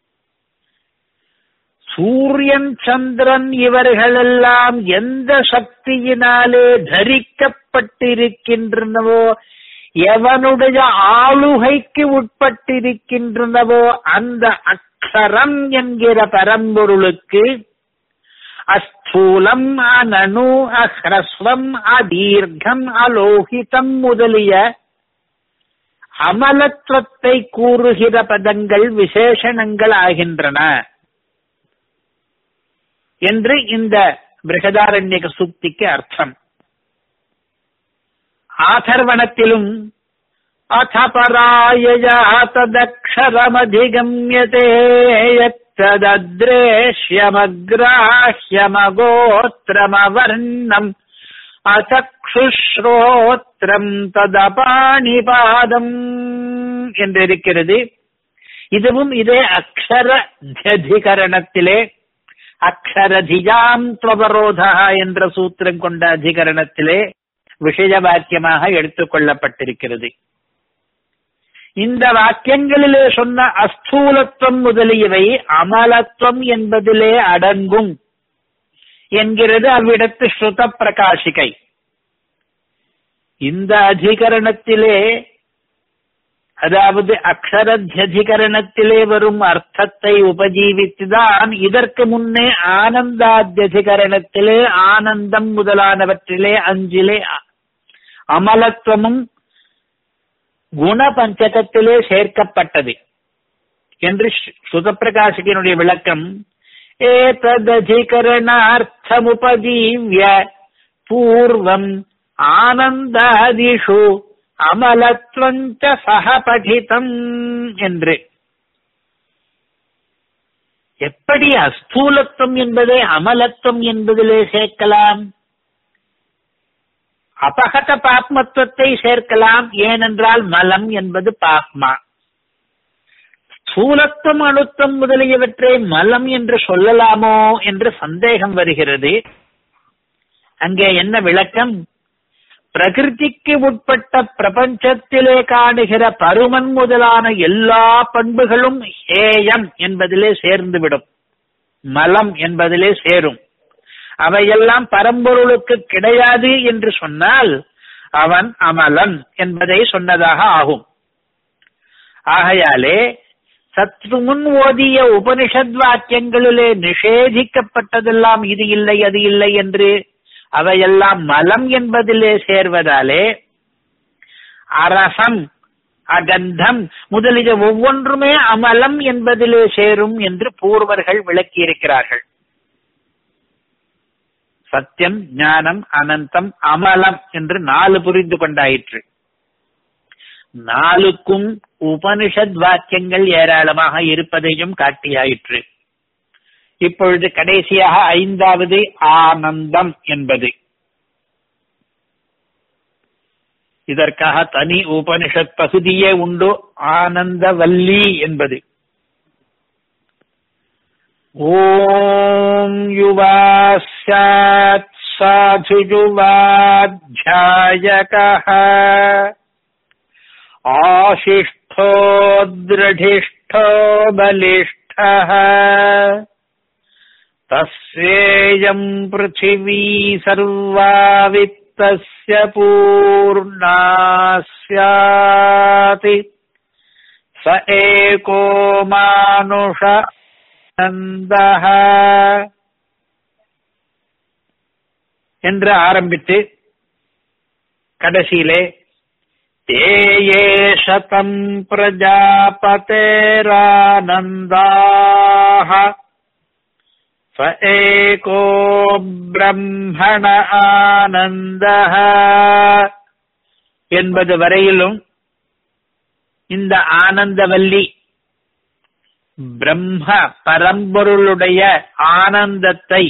சூரியன் சந்திரன் இவர்களெல்லாம் எந்த சக்தியினாலே தரிக்கப்பட்டிருக்கின்றனவோ எவனுடைய ஆளுகைக்கு உட்பட்டிருக்கின்றனவோ அந்த அக்ஷரம் என்கிற பரம்பொருளுக்கு அஸ்த அஸ்தூலம் அனனு அஹ்ரஸ்வம் அதீர்க்கம் அலோகிதம் முதலிய அமலத்துவத்தை கூறுகிற பதங்கள் விசேஷணங்கள் ஆகின்றன என்று இந்த பிருகதாரண்யக சூக்திக்கு அர்த்தம் ஆதர்வணத்திலும் அத பராயயா ததக்ஷரமதிகம்யதே யத்ததத்ரேஷ்யமக்ராஹ்யமகோத்திரமவர்ணம் அசக்ஷுஸ்ரோத்திரம் ததபாணிபாதம் என்றிருக்கிறது இதுவும் இதே அக்ஷர அதிகரணத்திலே அக்ஷரதிஜாம் துவபரோதா என்ற சூத்திரம் கொண்ட அதிகரணத்திலே விஷய வாக்கியமாக எடுத்துக் கொள்ளப்பட்டிருக்கிறது இந்த வாக்கியங்களிலே சொன்ன அஸ்தூலத்துவம் முதலியவை அமலத்துவம் என்பதிலே அடங்கும் என்கிறது அவ்விடத்து ஸ்ருத பிரகாசிகை இந்த அதிகரணத்திலே அதாவது அக்ஷரத்தியதிகரணத்திலே வரும் அர்த்தத்தை உபஜீவித்துதான் இதற்கு முன்னே ஆனந்தாத்தியதிகரணத்திலே ஆனந்தம் முதலானவற்றிலே அஞ்சிலே அமலத்துவமும் குணபஞ்சகத்திலே சேர்க்கப்பட்டது என்று சுதப்பிரகாசிகனுடைய விளக்கம் ஏதததிகரணார்த்தமுபதீவ்ய பூர்வம் ஆனந்தாதிஷு அமலத்வஞ்ச சக படிதம் என்று எப்படி அஸ்தூலத்துவம் என்பதை அமலத்துவம் என்பதிலே சேர்க்கலாம் அபகத பாப்மத்துவத்தை சேர்க்கலாம் ஏனென்றால் மலம் என்பது பாப்மா ஸ்தூலத்துவம் அணுத்தம் முதலியவற்றை மலம் என்று சொல்லலாமோ என்று சந்தேகம் வருகிறது அங்கே என்ன விளக்கம் பிரகிருதிக்கு உட்பட்ட பிரபஞ்சத்திலே காணுகிற பருமன் முதலான எல்லா பண்புகளும் ஹேயம் என்பதிலே சேர்ந்துவிடும் மலம் என்பதிலே சேரும் அவையெல்லாம் பரம்பொருளுக்கு கிடையாது என்று சொன்னால் அவன் அமலன் என்பதை சொன்னதாக ஆகும் ஆகையாலே சற்று முன் ஓதிய உபனிஷத் வாக்கியங்களிலே நிஷேதிக்கப்பட்டதெல்லாம் இது இல்லை அது இல்லை என்று அவையெல்லாம் மலம் என்பதிலே சேர்வதாலே அரசம் அகந்தம் முதலிய ஒவ்வொன்றுமே அமலம் என்பதிலே சேரும் என்று பூர்வர்கள் விளக்கியிருக்கிறார்கள் சத்தியம் ஞானம் அனந்தம் அமலம் என்று நாலு புரிந்து கொண்டாயிற்று நாலுக்கும் உபனிஷத் வாக்கியங்கள் ஏராளமாக இருப்பதையும் காட்டியாயிற்று இப்பொழுது கடைசியாக ஐந்தாவது ஆனந்தம் என்பது இதற்காக தனி உபனிஷத் பகுதியே உண்டு ஆனந்தவல்லி என்பது ஓம் யுவாஸ்யாத் சாதுஜுவாध्यायकः आशिष्ठो दृढिष्ठो बलिष्ठः तस्येयम् पृथिवी सर्वा वित्तस्य पूर्णा स्यात् स एको मानुष நந்தஹ என்று ஆரம்பித்து கடைசியிலே தேயே சதம் பிரஜாபதேரானந்தாக स एको பிரம்மண ஆனந்தः என்பது வரையிலும் இந்த ஆனந்தவல்லி பிரம்ம பரம்பொருளுடைய ஆனந்தத்தை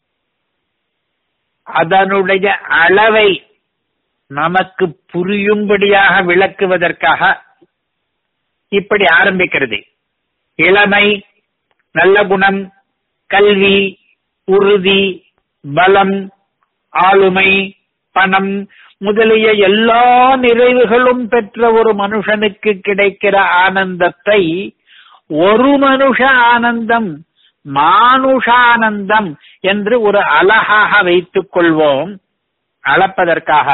அதனுடைய அளவை நமக்கு புரியும்படியாக விளக்குவதற்காக இப்படி ஆரம்பிக்கிறது இளமை நல்ல குணம் கல்வி உறுதி பலம் ஆளுமை பணம் முதலிய எல்லா நிறைவுகளும் பெற்ற ஒரு மனுஷனுக்கு கிடைக்கிற ஆனந்தத்தை ஒரு மனுஷ ஆனந்தம் மானுஷானந்தம் என்று ஒரு அழகாக வைத்துக் கொள்வோம் அளப்பதற்காக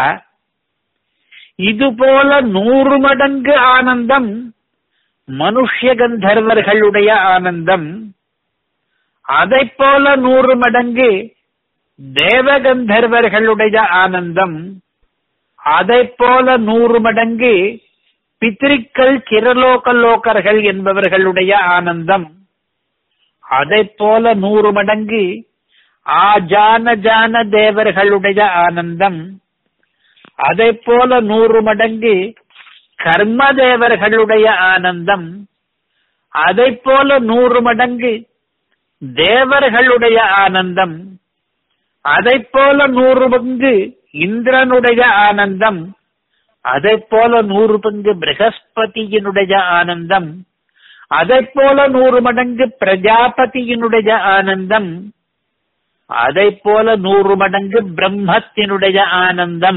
இதுபோல நூறு மடங்கு ஆனந்தம் மனுஷ்ய கந்தர்வர்களுடைய ஆனந்தம் அதைப் போல நூறு மடங்கு தேவகந்தர்வர்களுடைய ஆனந்தம் அதை போல நூறு மடங்கு பித்ரிக்கள் சிரலோக லோகர்கள் என்பவர்களுடைய ஆனந்தம் அதை போல நூறு மடங்கு ஆஜான ஜான தேவர்களுடைய ஆனந்தம் அதை போல நூறு மடங்கு கர்ம தேவர்களுடைய ஆனந்தம் அதை போல நூறு மடங்கு தேவர்களுடைய ஆனந்தம் அதை போல நூறு பங்கு இந்திரனுடைய ஆனந்தம் அதை போல நூறு பங்கு பிரகஸ்பதியினுடைய ஆனந்தம் அதை போல நூறு மடங்கு பிரஜாபதியினுடைய ஆனந்தம் அதை போல நூறு மடங்கு பிரம்மத்தினுடைய ஆனந்தம்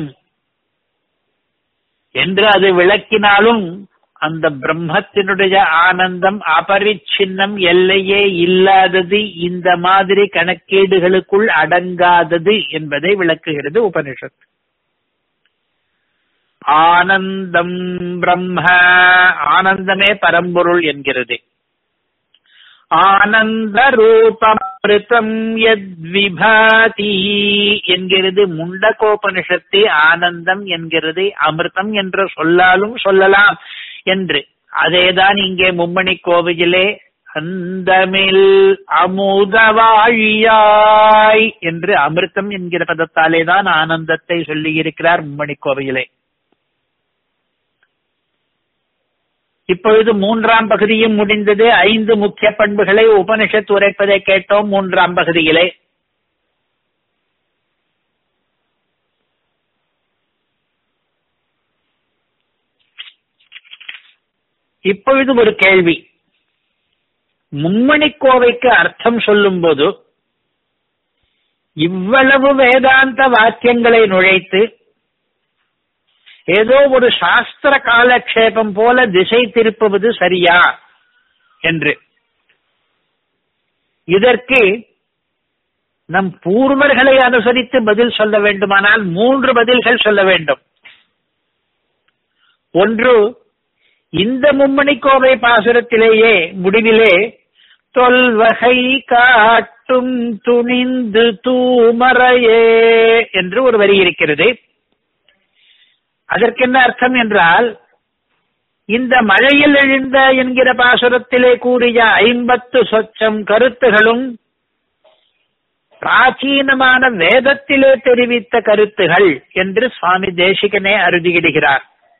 என்று அது விளக்கினாலும் அந்த பிரம்மத்தினுடைய ஆனந்தம் அபரிச்சின்னம் எல்லையே இல்லாதது இந்த மாதிரி கணக்கீடுகளுக்குள் அடங்காதது என்பதை விளக்குகிறது உபனிஷத் ஆனந்தம் பிரம்ம ஆனந்தமே பரம்பொருள் என்கிறது ஆனந்த ரூபமிருத்தம் யத்விபாதி என்கிறது முண்டகோபனிஷத்தை ஆனந்தம் என்கிறது அமிர்தம் என்ற சொல்லாலும் சொல்லலாம் என்று அதேதான் இங்கே மும்மணி கோவிலே அந்தமில் அமுதவாழியாய் என்று அமிர்தம் என்கிற பதத்தாலே தான் ஆனந்தத்தை சொல்லி இருக்கிறார் மும்மணி கோவிலே இப்பொழுது மூன்றாம் பகுதியும் முடிந்தது ஐந்து முக்கிய பண்புகளை உபனிஷத் உரைப்பதை கேட்டோம் மூன்றாம் பகுதியிலே இப்பொழுது ஒரு கேள்வி மும்மணி கோவைக்கு அர்த்தம் சொல்லும் போது இவ்வளவு வேதாந்த வாக்கியங்களை நுழைத்து ஏதோ ஒரு சாஸ்திர காலக்ஷேபம் போல திசை திருப்புவது சரியா என்று இதற்கு நம் பூர்வர்களை அனுசரித்து பதில் சொல்ல வேண்டுமானால் மூன்று பதில்கள் சொல்ல வேண்டும் ஒன்று இந்த மும்மணிக்கோவை பாசுரத்திலேயே முடிவிலே தொல்வகை காட்டும் துணிந்து தூமறையே என்று ஒரு வரி இருக்கிறது அதற்கு என்ன அர்த்தம் என்றால் இந்த மழையில் எழுந்த என்கிற பாசுரத்திலே கூறிய ஐம்பத்து சொச்சம் கருத்துகளும் பிராச்சீனமான வேதத்திலே தெரிவித்த கருத்துகள் என்று சுவாமி தேசிகனே அறுதியிடுகிறார்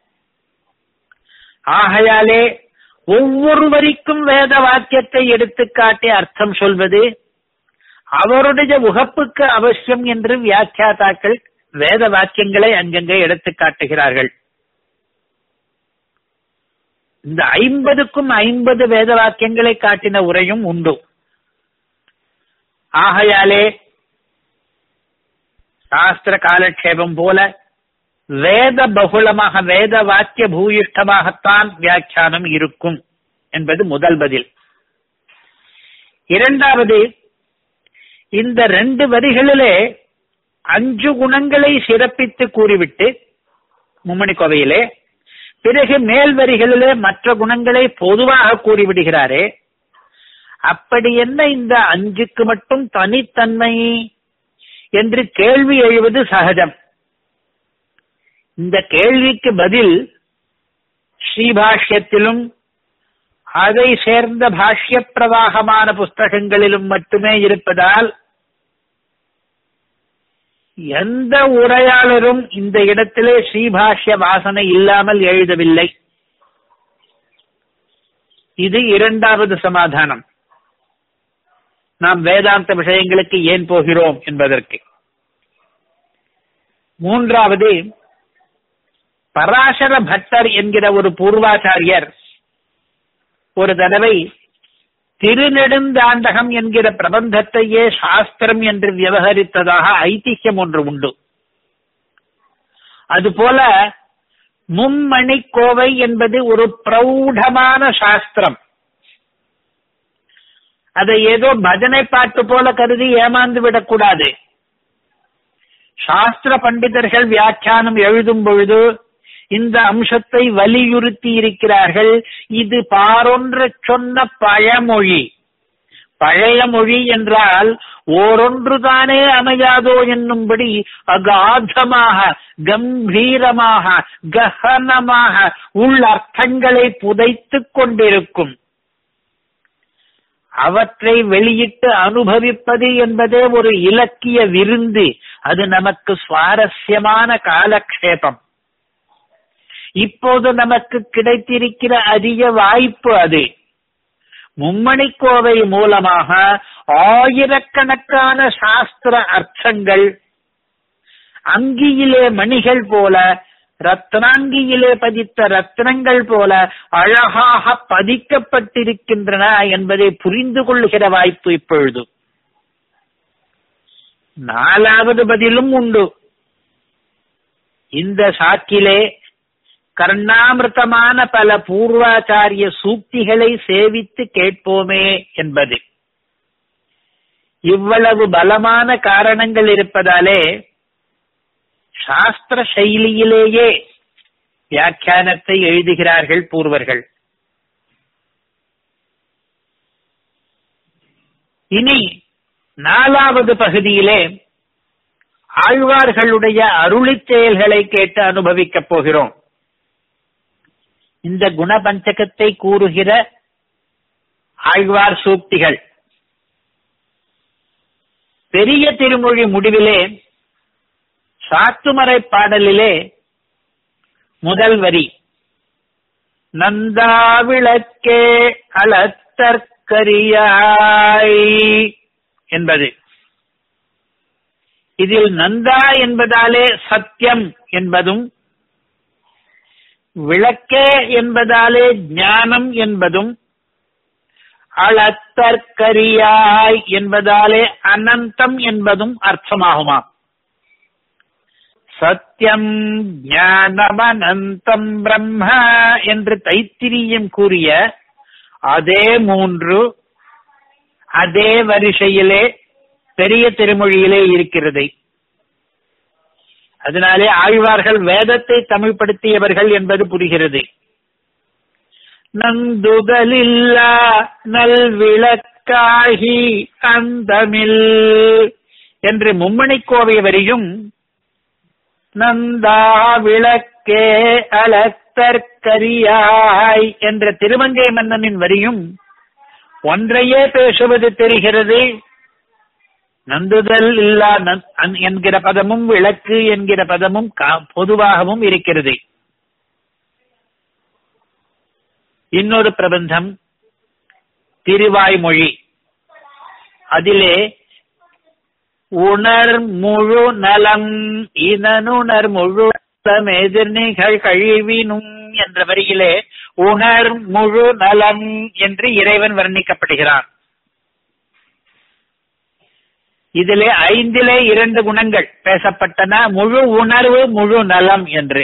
ஆகையாலே ஒவ்வொரு வரிக்கும் வேத வாக்கியத்தை எடுத்துக்காட்டி அர்த்தம் சொல்வது அவருடைய உகப்புக்கு அவசியம் என்று வியாக்கியாதாக்கள் வேத வாக்கியங்களை அங்கங்கே எடுத்து காட்டுகிறார்கள் இந்த ஐம்பதுக்கும் ஐம்பது வேத வாக்கியங்களை காட்டின உரையும் உண்டு ஆகையாலே சாஸ்திர காலக்ஷேபம் போல வேத பகுளமாக வேத வாக்கிய பூயிஷ்டமாகத்தான் வியாக்கியானம் இருக்கும் என்பது முதல் பதில் இரண்டாவது இந்த ரெண்டு வரிகளிலே அஞ்சு குணங்களை சிறப்பித்து கூறிவிட்டு மும்மணி கோவையிலே பிறகு மேல் வரிகளிலே மற்ற குணங்களை பொதுவாக கூறிவிடுகிறாரே அப்படி என்ன இந்த அஞ்சுக்கு மட்டும் தனித்தன்மை என்று கேள்வி எழுவது சகஜம் இந்த கேள்விக்கு பதில் ஸ்ரீபாஷ்யத்திலும் அதை சேர்ந்த பாஷ்ய பிரவாகமான புஸ்தகங்களிலும் மட்டுமே இருப்பதால் எந்த உரையாளரும் இந்த இடத்திலே ஸ்ரீபாஷ்ய வாசனை இல்லாமல் எழுதவில்லை இது இரண்டாவது சமாதானம் நாம் வேதாந்த விஷயங்களுக்கு ஏன் போகிறோம் என்பதற்கு மூன்றாவது பராசர பட்டர் என்கிற ஒரு பூர்வாச்சாரியர் ஒரு தடவை திருநெடுந்தாண்டகம் என்கிற பிரபந்தத்தையே சாஸ்திரம் என்று விவகரித்ததாக ஐதிஹ்யம் ஒன்று உண்டு அதுபோல மும்மணி கோவை என்பது ஒரு பிரௌடமான சாஸ்திரம் அதை ஏதோ பஜனை பாட்டு போல கருதி ஏமாந்து விடக்கூடாது சாஸ்திர பண்டிதர்கள் வியாக்கியானம் எழுதும் பொழுது இந்த அம்சத்தை வலியுறுத்தி இருக்கிறார்கள் இது பாரொன்ற சொன்ன பழமொழி பழைய மொழி என்றால் ஓரொன்றுதானே அமையாதோ என்னும்படி அகாதமாக கம்பீரமாக ககனமாக உள் அர்த்தங்களை புதைத்துக் கொண்டிருக்கும் அவற்றை வெளியிட்டு அனுபவிப்பது என்பதே ஒரு இலக்கிய விருந்து அது நமக்கு சுவாரஸ்யமான காலக்ஷேபம் இப்போது நமக்கு கிடைத்திருக்கிற அரிய வாய்ப்பு அது மும்மணிக்கோவை மூலமாக ஆயிரக்கணக்கான சாஸ்திர அர்த்தங்கள் அங்கியிலே மணிகள் போல ரத்னாங்கியிலே பதித்த ரத்னங்கள் போல அழகாக பதிக்கப்பட்டிருக்கின்றன என்பதை புரிந்து கொள்ளுகிற வாய்ப்பு இப்பொழுது நாலாவது பதிலும் உண்டு இந்த சாக்கிலே கர்ணாமிருத்தமான பல பூர்வாச்சாரிய சூக்திகளை சேவித்து கேட்போமே என்பது இவ்வளவு பலமான காரணங்கள் இருப்பதாலே சாஸ்திர சைலியிலேயே வியாக்கியானத்தை எழுதுகிறார்கள் பூர்வர்கள் இனி நாலாவது பகுதியிலே ஆழ்வார்களுடைய அருளிச் செயல்களை கேட்டு அனுபவிக்கப் போகிறோம் இந்த குணபஞ்சகத்தை கூறுகிற ஆழ்வார் சூக்திகள் பெரிய திருமொழி முடிவிலே சாத்துமறை பாடலிலே முதல் வரி நந்தா விளக்கே அளத்தற்கரியாய் என்பது இதில் நந்தா என்பதாலே சத்தியம் என்பதும் விளக்கே என்பதாலே ஞானம் என்பதும் அளத்தற்கரியாய் என்பதாலே அனந்தம் என்பதும் அர்த்தமாகுமா சத்தியம் ஞானமனந்தம் பிரம்ம என்று தைத்திரியம் கூறிய அதே மூன்று அதே வரிசையிலே பெரிய திருமொழியிலே இருக்கிறது அதனாலே ஆழ்வார்கள் வேதத்தை தமிழ்படுத்தியவர்கள் என்பது புரிகிறது நந்துதலில்லா நல்விளக்காகி அந்தமில் என்று மும்மணிக்கோவை வரியும் நந்தா விளக்கே அலத்தற்கரியாய் என்ற திருமங்கை மன்னனின் வரியும் ஒன்றையே பேசுவது தெரிகிறது நந்துதல் இல்லா என்கிற பதமும் விளக்கு என்கிற பதமும் பொதுவாகவும் இருக்கிறது இன்னொரு பிரபந்தம் திருவாய்மொழி அதிலே உணர் முழு நலம் இனனுணர் முழு நலம் எதிர்நிகழ் கழிவினும் என்ற வரியிலே உணர் முழு நலம் என்று இறைவன் வர்ணிக்கப்படுகிறான் இதிலே ஐந்திலே இரண்டு குணங்கள் பேசப்பட்டன முழு உணர்வு முழு நலம் என்று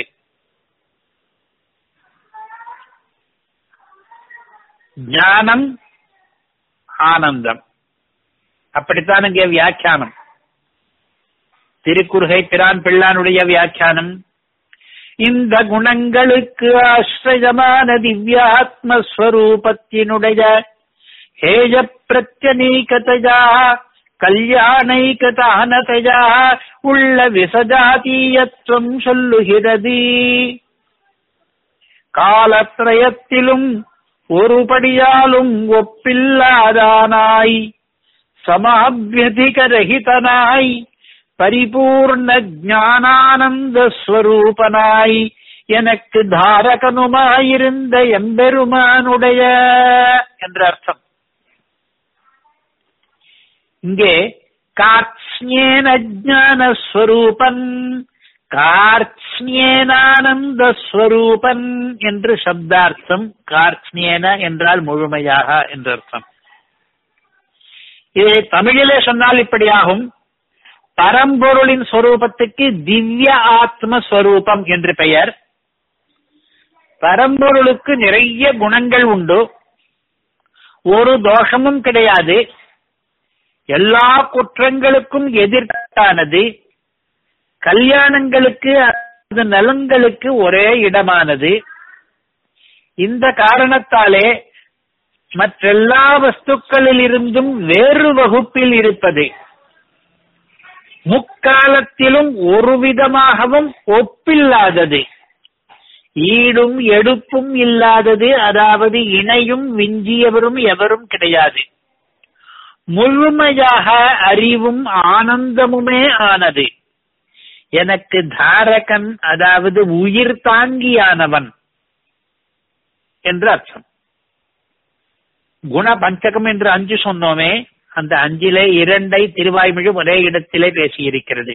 ஞானம் ஆனந்தம் அப்படித்தான் இங்கே வியாக்கியானம் திருக்குறுகை பிரான் பிள்ளானுடைய வியாக்கியானம் இந்த குணங்களுக்கு ஆசிரயமான திவ்யாத்மஸ்வரூபத்தினுடைய ஹேய பிரத்யநீகதையா கல்யாணைகதானதையா உள்ள விசஜாதீயத்துவம் சொல்லுகிறது காலத்ரயத்திலும் ஒருபடியாலும் ஒப்பில்லாதானாய் சமாபியதிகரகிதனாய் பரிபூர்ண ஞானானந்த ஸ்வரூபனாய் எனக்கு தாரகனுமாயிருந்த எம்பெருமானுடைய என்ற அர்த்தம் இங்கே கார்த்ஸ்யேன ஜானஸ்வரூபன் கார்த்ஸ்யேனானந்த ஸ்வரூபன் என்று சப்தார்த்தம் கார்த்ஸ்யேன என்றால் முழுமையாக என்ற அர்த்தம் இதை தமிழிலே சொன்னால் இப்படியாகும் பரம்பொருளின் ஸ்வரூபத்துக்கு திவ்ய ஆத்ம ஸ்வரூபம் என்று பெயர் பரம்பொருளுக்கு நிறைய குணங்கள் உண்டு ஒரு தோஷமும் கிடையாது எல்லா குற்றங்களுக்கும் எதிர்த்தானது கல்யாணங்களுக்கு அது நலன்களுக்கு ஒரே இடமானது இந்த காரணத்தாலே மற்றெல்லா வஸ்துக்களில் இருந்தும் வேறு வகுப்பில் இருப்பது முக்காலத்திலும் ஒரு விதமாகவும் ஒப்பில்லாதது ஈடும் எடுப்பும் இல்லாதது அதாவது இணையும் விஞ்சியவரும் எவரும் கிடையாது முழுமையாக அறிவும் ஆனந்தமுமே ஆனது எனக்கு தாரகன் அதாவது உயிர் தாங்கியானவன் என்று அர்த்தம் குண பஞ்சகம் என்று அஞ்சு சொன்னோமே அந்த அஞ்சிலே இரண்டை திருவாய்மொழி ஒரே இடத்திலே பேசியிருக்கிறது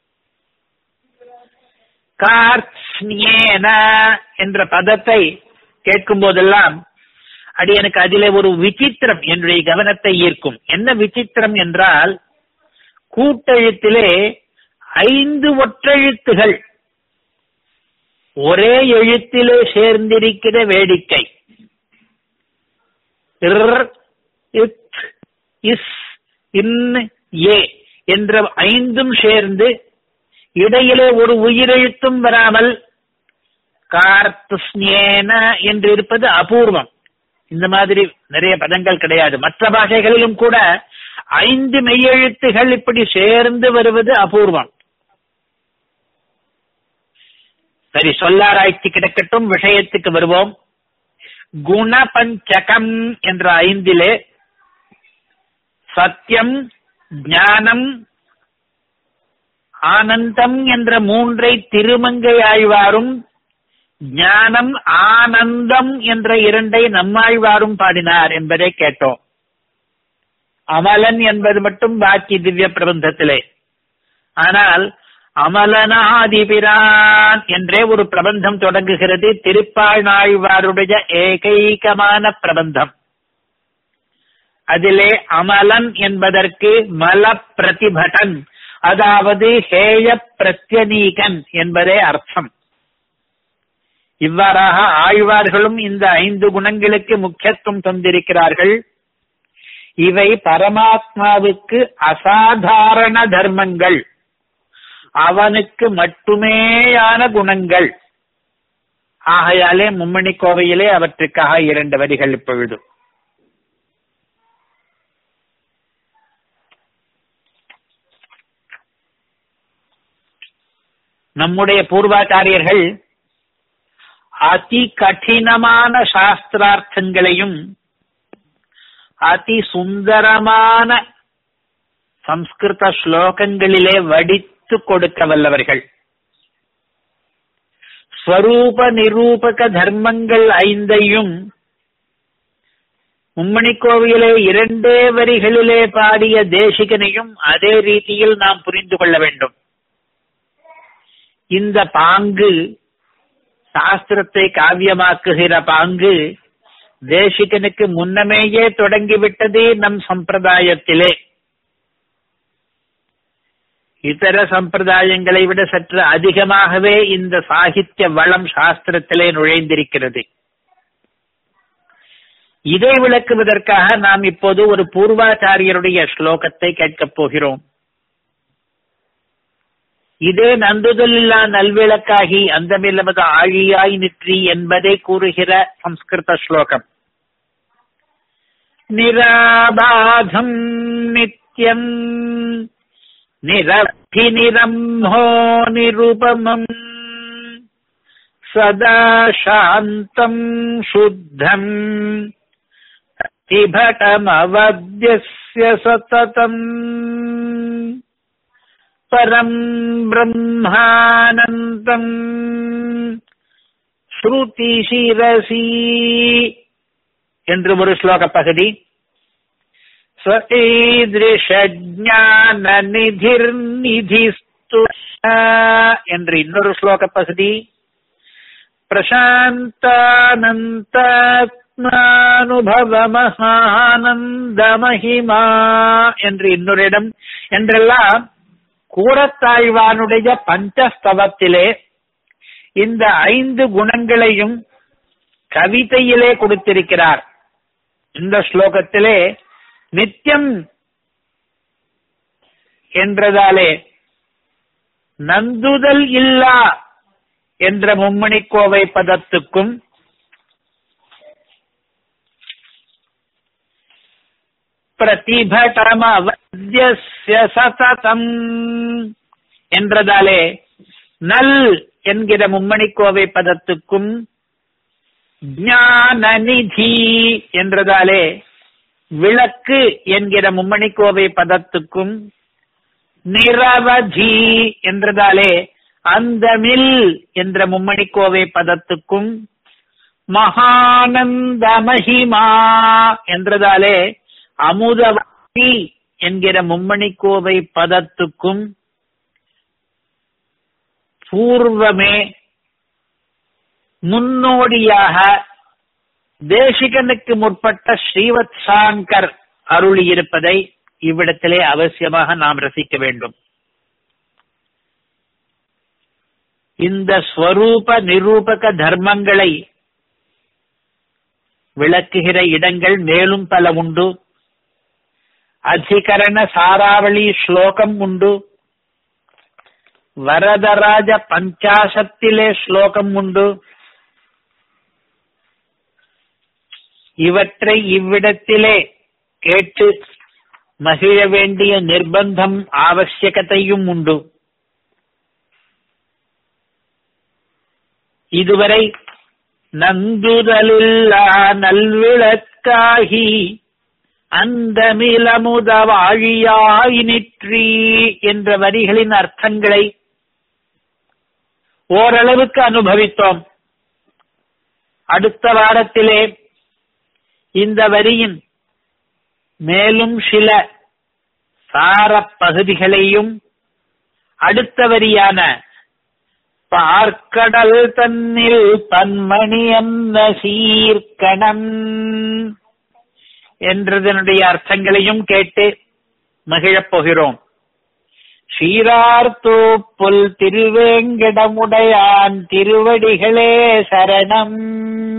கார்த்ஸ்னியேன என்ற பதத்தை கேட்கும் போதெல்லாம் அடி எனக்கு அதிலே ஒரு விசித்திரம் என்னுடைய கவனத்தை ஈர்க்கும் என்ன விசித்திரம் என்றால் கூட்டெழுத்திலே ஐந்து ஒற்றெழுத்துகள் ஒரே எழுத்திலே சேர்ந்திருக்கிற வேடிக்கை இர், இத், இஸ் இன் ஏ என்ற ஐந்தும் சேர்ந்து இடையிலே ஒரு உயிரெழுத்தும் வராமல் கார்த்துஸ்னேன என்று இருப்பது அபூர்வம் இந்த மாதிரி நிறைய பதங்கள் கிடையாது மற்ற பாஷைகளிலும் கூட ஐந்து மெய்யெழுத்துகள் இப்படி சேர்ந்து வருவது அபூர்வம் சரி சொல்லாராய்ச்சி கிடக்கட்டும் விஷயத்துக்கு வருவோம் குணபஞ்சகம் என்ற ஐந்திலே சத்தியம் ஞானம் ஆனந்தம் என்ற மூன்றை திருமங்கை ஆழ்வாரும் ஞானம் ஆனந்தம் என்ற இரண்டை நம்மாழ்வாரும் பாடினார் என்பதை கேட்டோம் அமலன் என்பது மட்டும் பாக்கி திவ்ய பிரபந்தத்திலே ஆனால் அமலனாதிபிரான் என்றே ஒரு பிரபந்தம் தொடங்குகிறது திருப்பாழ்நாழ்வாருடைய ஏகைகமான பிரபந்தம் அதிலே அமலன் என்பதற்கு மல பிரதிபடன் அதாவது ஹேய பிரத்யநீகன் என்பதே அர்த்தம் இவ்வாறாக ஆழ்வார்களும் இந்த ஐந்து குணங்களுக்கு முக்கியத்துவம் தந்திருக்கிறார்கள் இவை பரமாத்மாவுக்கு அசாதாரண தர்மங்கள் அவனுக்கு மட்டுமேயான குணங்கள் ஆகையாலே மும்மணி கோவையிலே அவற்றுக்காக இரண்டு வரிகள் இப்பொழுது நம்முடைய பூர்வாச்சாரியர்கள் அதி கடினமான சாஸ்திரார்த்தங்களையும் அதி சுந்தரமான சம்ஸ்கிருத ஸ்லோகங்களிலே வடித்து கொடுக்க வல்லவர்கள் ஸ்வரூப நிரூபக தர்மங்கள் ஐந்தையும் மும்மணி கோவிலே இரண்டே வரிகளிலே பாடிய தேசிகனையும் அதே ரீதியில் நாம் புரிந்து கொள்ள வேண்டும் இந்த பாங்கு சாஸ்திரத்தை காவியமாக்குகிற பாங்கு தேசிகனுக்கு முன்னமேயே தொடங்கிவிட்டது நம் சம்பிரதாயத்திலே இதர சம்பிரதாயங்களை விட சற்று அதிகமாகவே இந்த சாகித்ய வளம் சாஸ்திரத்திலே நுழைந்திருக்கிறது இதை விளக்குவதற்காக நாம் இப்போது ஒரு பூர்வாச்சாரியருடைய ஸ்லோகத்தை கேட்கப் போகிறோம் இதே நந்துதலில்லா நல்விளக்காகி அந்தமில்லமது ஆழியாய் நிற்றி என்பதை கூறுகிற சம்ஸ்கிருத ஸ்லோகம் நிராபாதம் நித்யம் நிரப்தி நிரம்போ நிருபமம் சதா சாந்தம் சுத்தம் திபட்டமவத்யஸ்ய சததம் பரம் பிரம்மானந்தம் ஸ்ருதி சிரசி என்று ஒரு ஸ்லோக பகுதி ஸ்வீதிருஷான நிதிர் நிதிஸ்து என்று இன்னொரு ஸ்லோக பகுதி பிரசாந்தானந்தாத்மானுபவ மகானந்த மகிமா என்று இன்னொரு இடம் என்றெல்லாம் கூடத்தாழ்வானுடைய பஞ்சஸ்தவத்திலே இந்த ஐந்து குணங்களையும் கவிதையிலே கொடுத்திருக்கிறார் இந்த ஸ்லோகத்திலே நித்தியம் என்றதாலே நந்துதல் இல்லா என்ற மும்மணிக்கோவை பதத்துக்கும் பிரதிபடமவத்யஸ்ய சததம் என்றதாலே நல் என்கிற மும்மணிக்கோவை பதத்துக்கும் ஞானநிதி என்றதாலே விளக்கு என்கிற மும்மணிக்கோவை பதத்துக்கும் நிரவதி என்றதாலே அந்தமில் என்ற மும்மணிக்கோவை பதத்துக்கும் மகானந்த மகிமா என்றதாலே அமுதவதி என்கிற மும்மணிக்கோவை பதத்துக்கும் பூர்வமே முன்னோடியாக தேசிகனுக்கு முற்பட்ட ஸ்ரீவத் சாங்கர் அருளியிருப்பதை இவ்விடத்திலே அவசியமாக நாம் ரசிக்க வேண்டும் இந்த ஸ்வரூப நிரூபக தர்மங்களை விளக்குகிற இடங்கள் மேலும் பல உண்டு அதிகரண சாராவளி ஸ்லோகம் உண்டு வரதராஜ பஞ்சாசத்திலே ஸ்லோகம் உண்டு இவற்றை இவ்விடத்திலே கேட்டு மகிழ வேண்டிய நிர்பந்தம் ஆவசியகத்தையும் உண்டு இதுவரை நந்துதலில்லா நல்விளக்காகி அந்த மிலமுத வாழியாய் நிற்றி என்ற வரிகளின் அர்த்தங்களை ஓரளவுக்கு அனுபவித்தோம் அடுத்த வாரத்திலே இந்த வரியின் மேலும் சில சார பகுதிகளையும் அடுத்த வரியான பார்க்கடல் தன்னில் பன்மணி என்ன சீர்கணம் என்றதனுடைய அர்த்தங்களையும் கேட்டு மகிழப் போகிறோம் சீரார்த்தூப்புல் திருவேங்கடமுடையான் திருவடிகளே சரணம்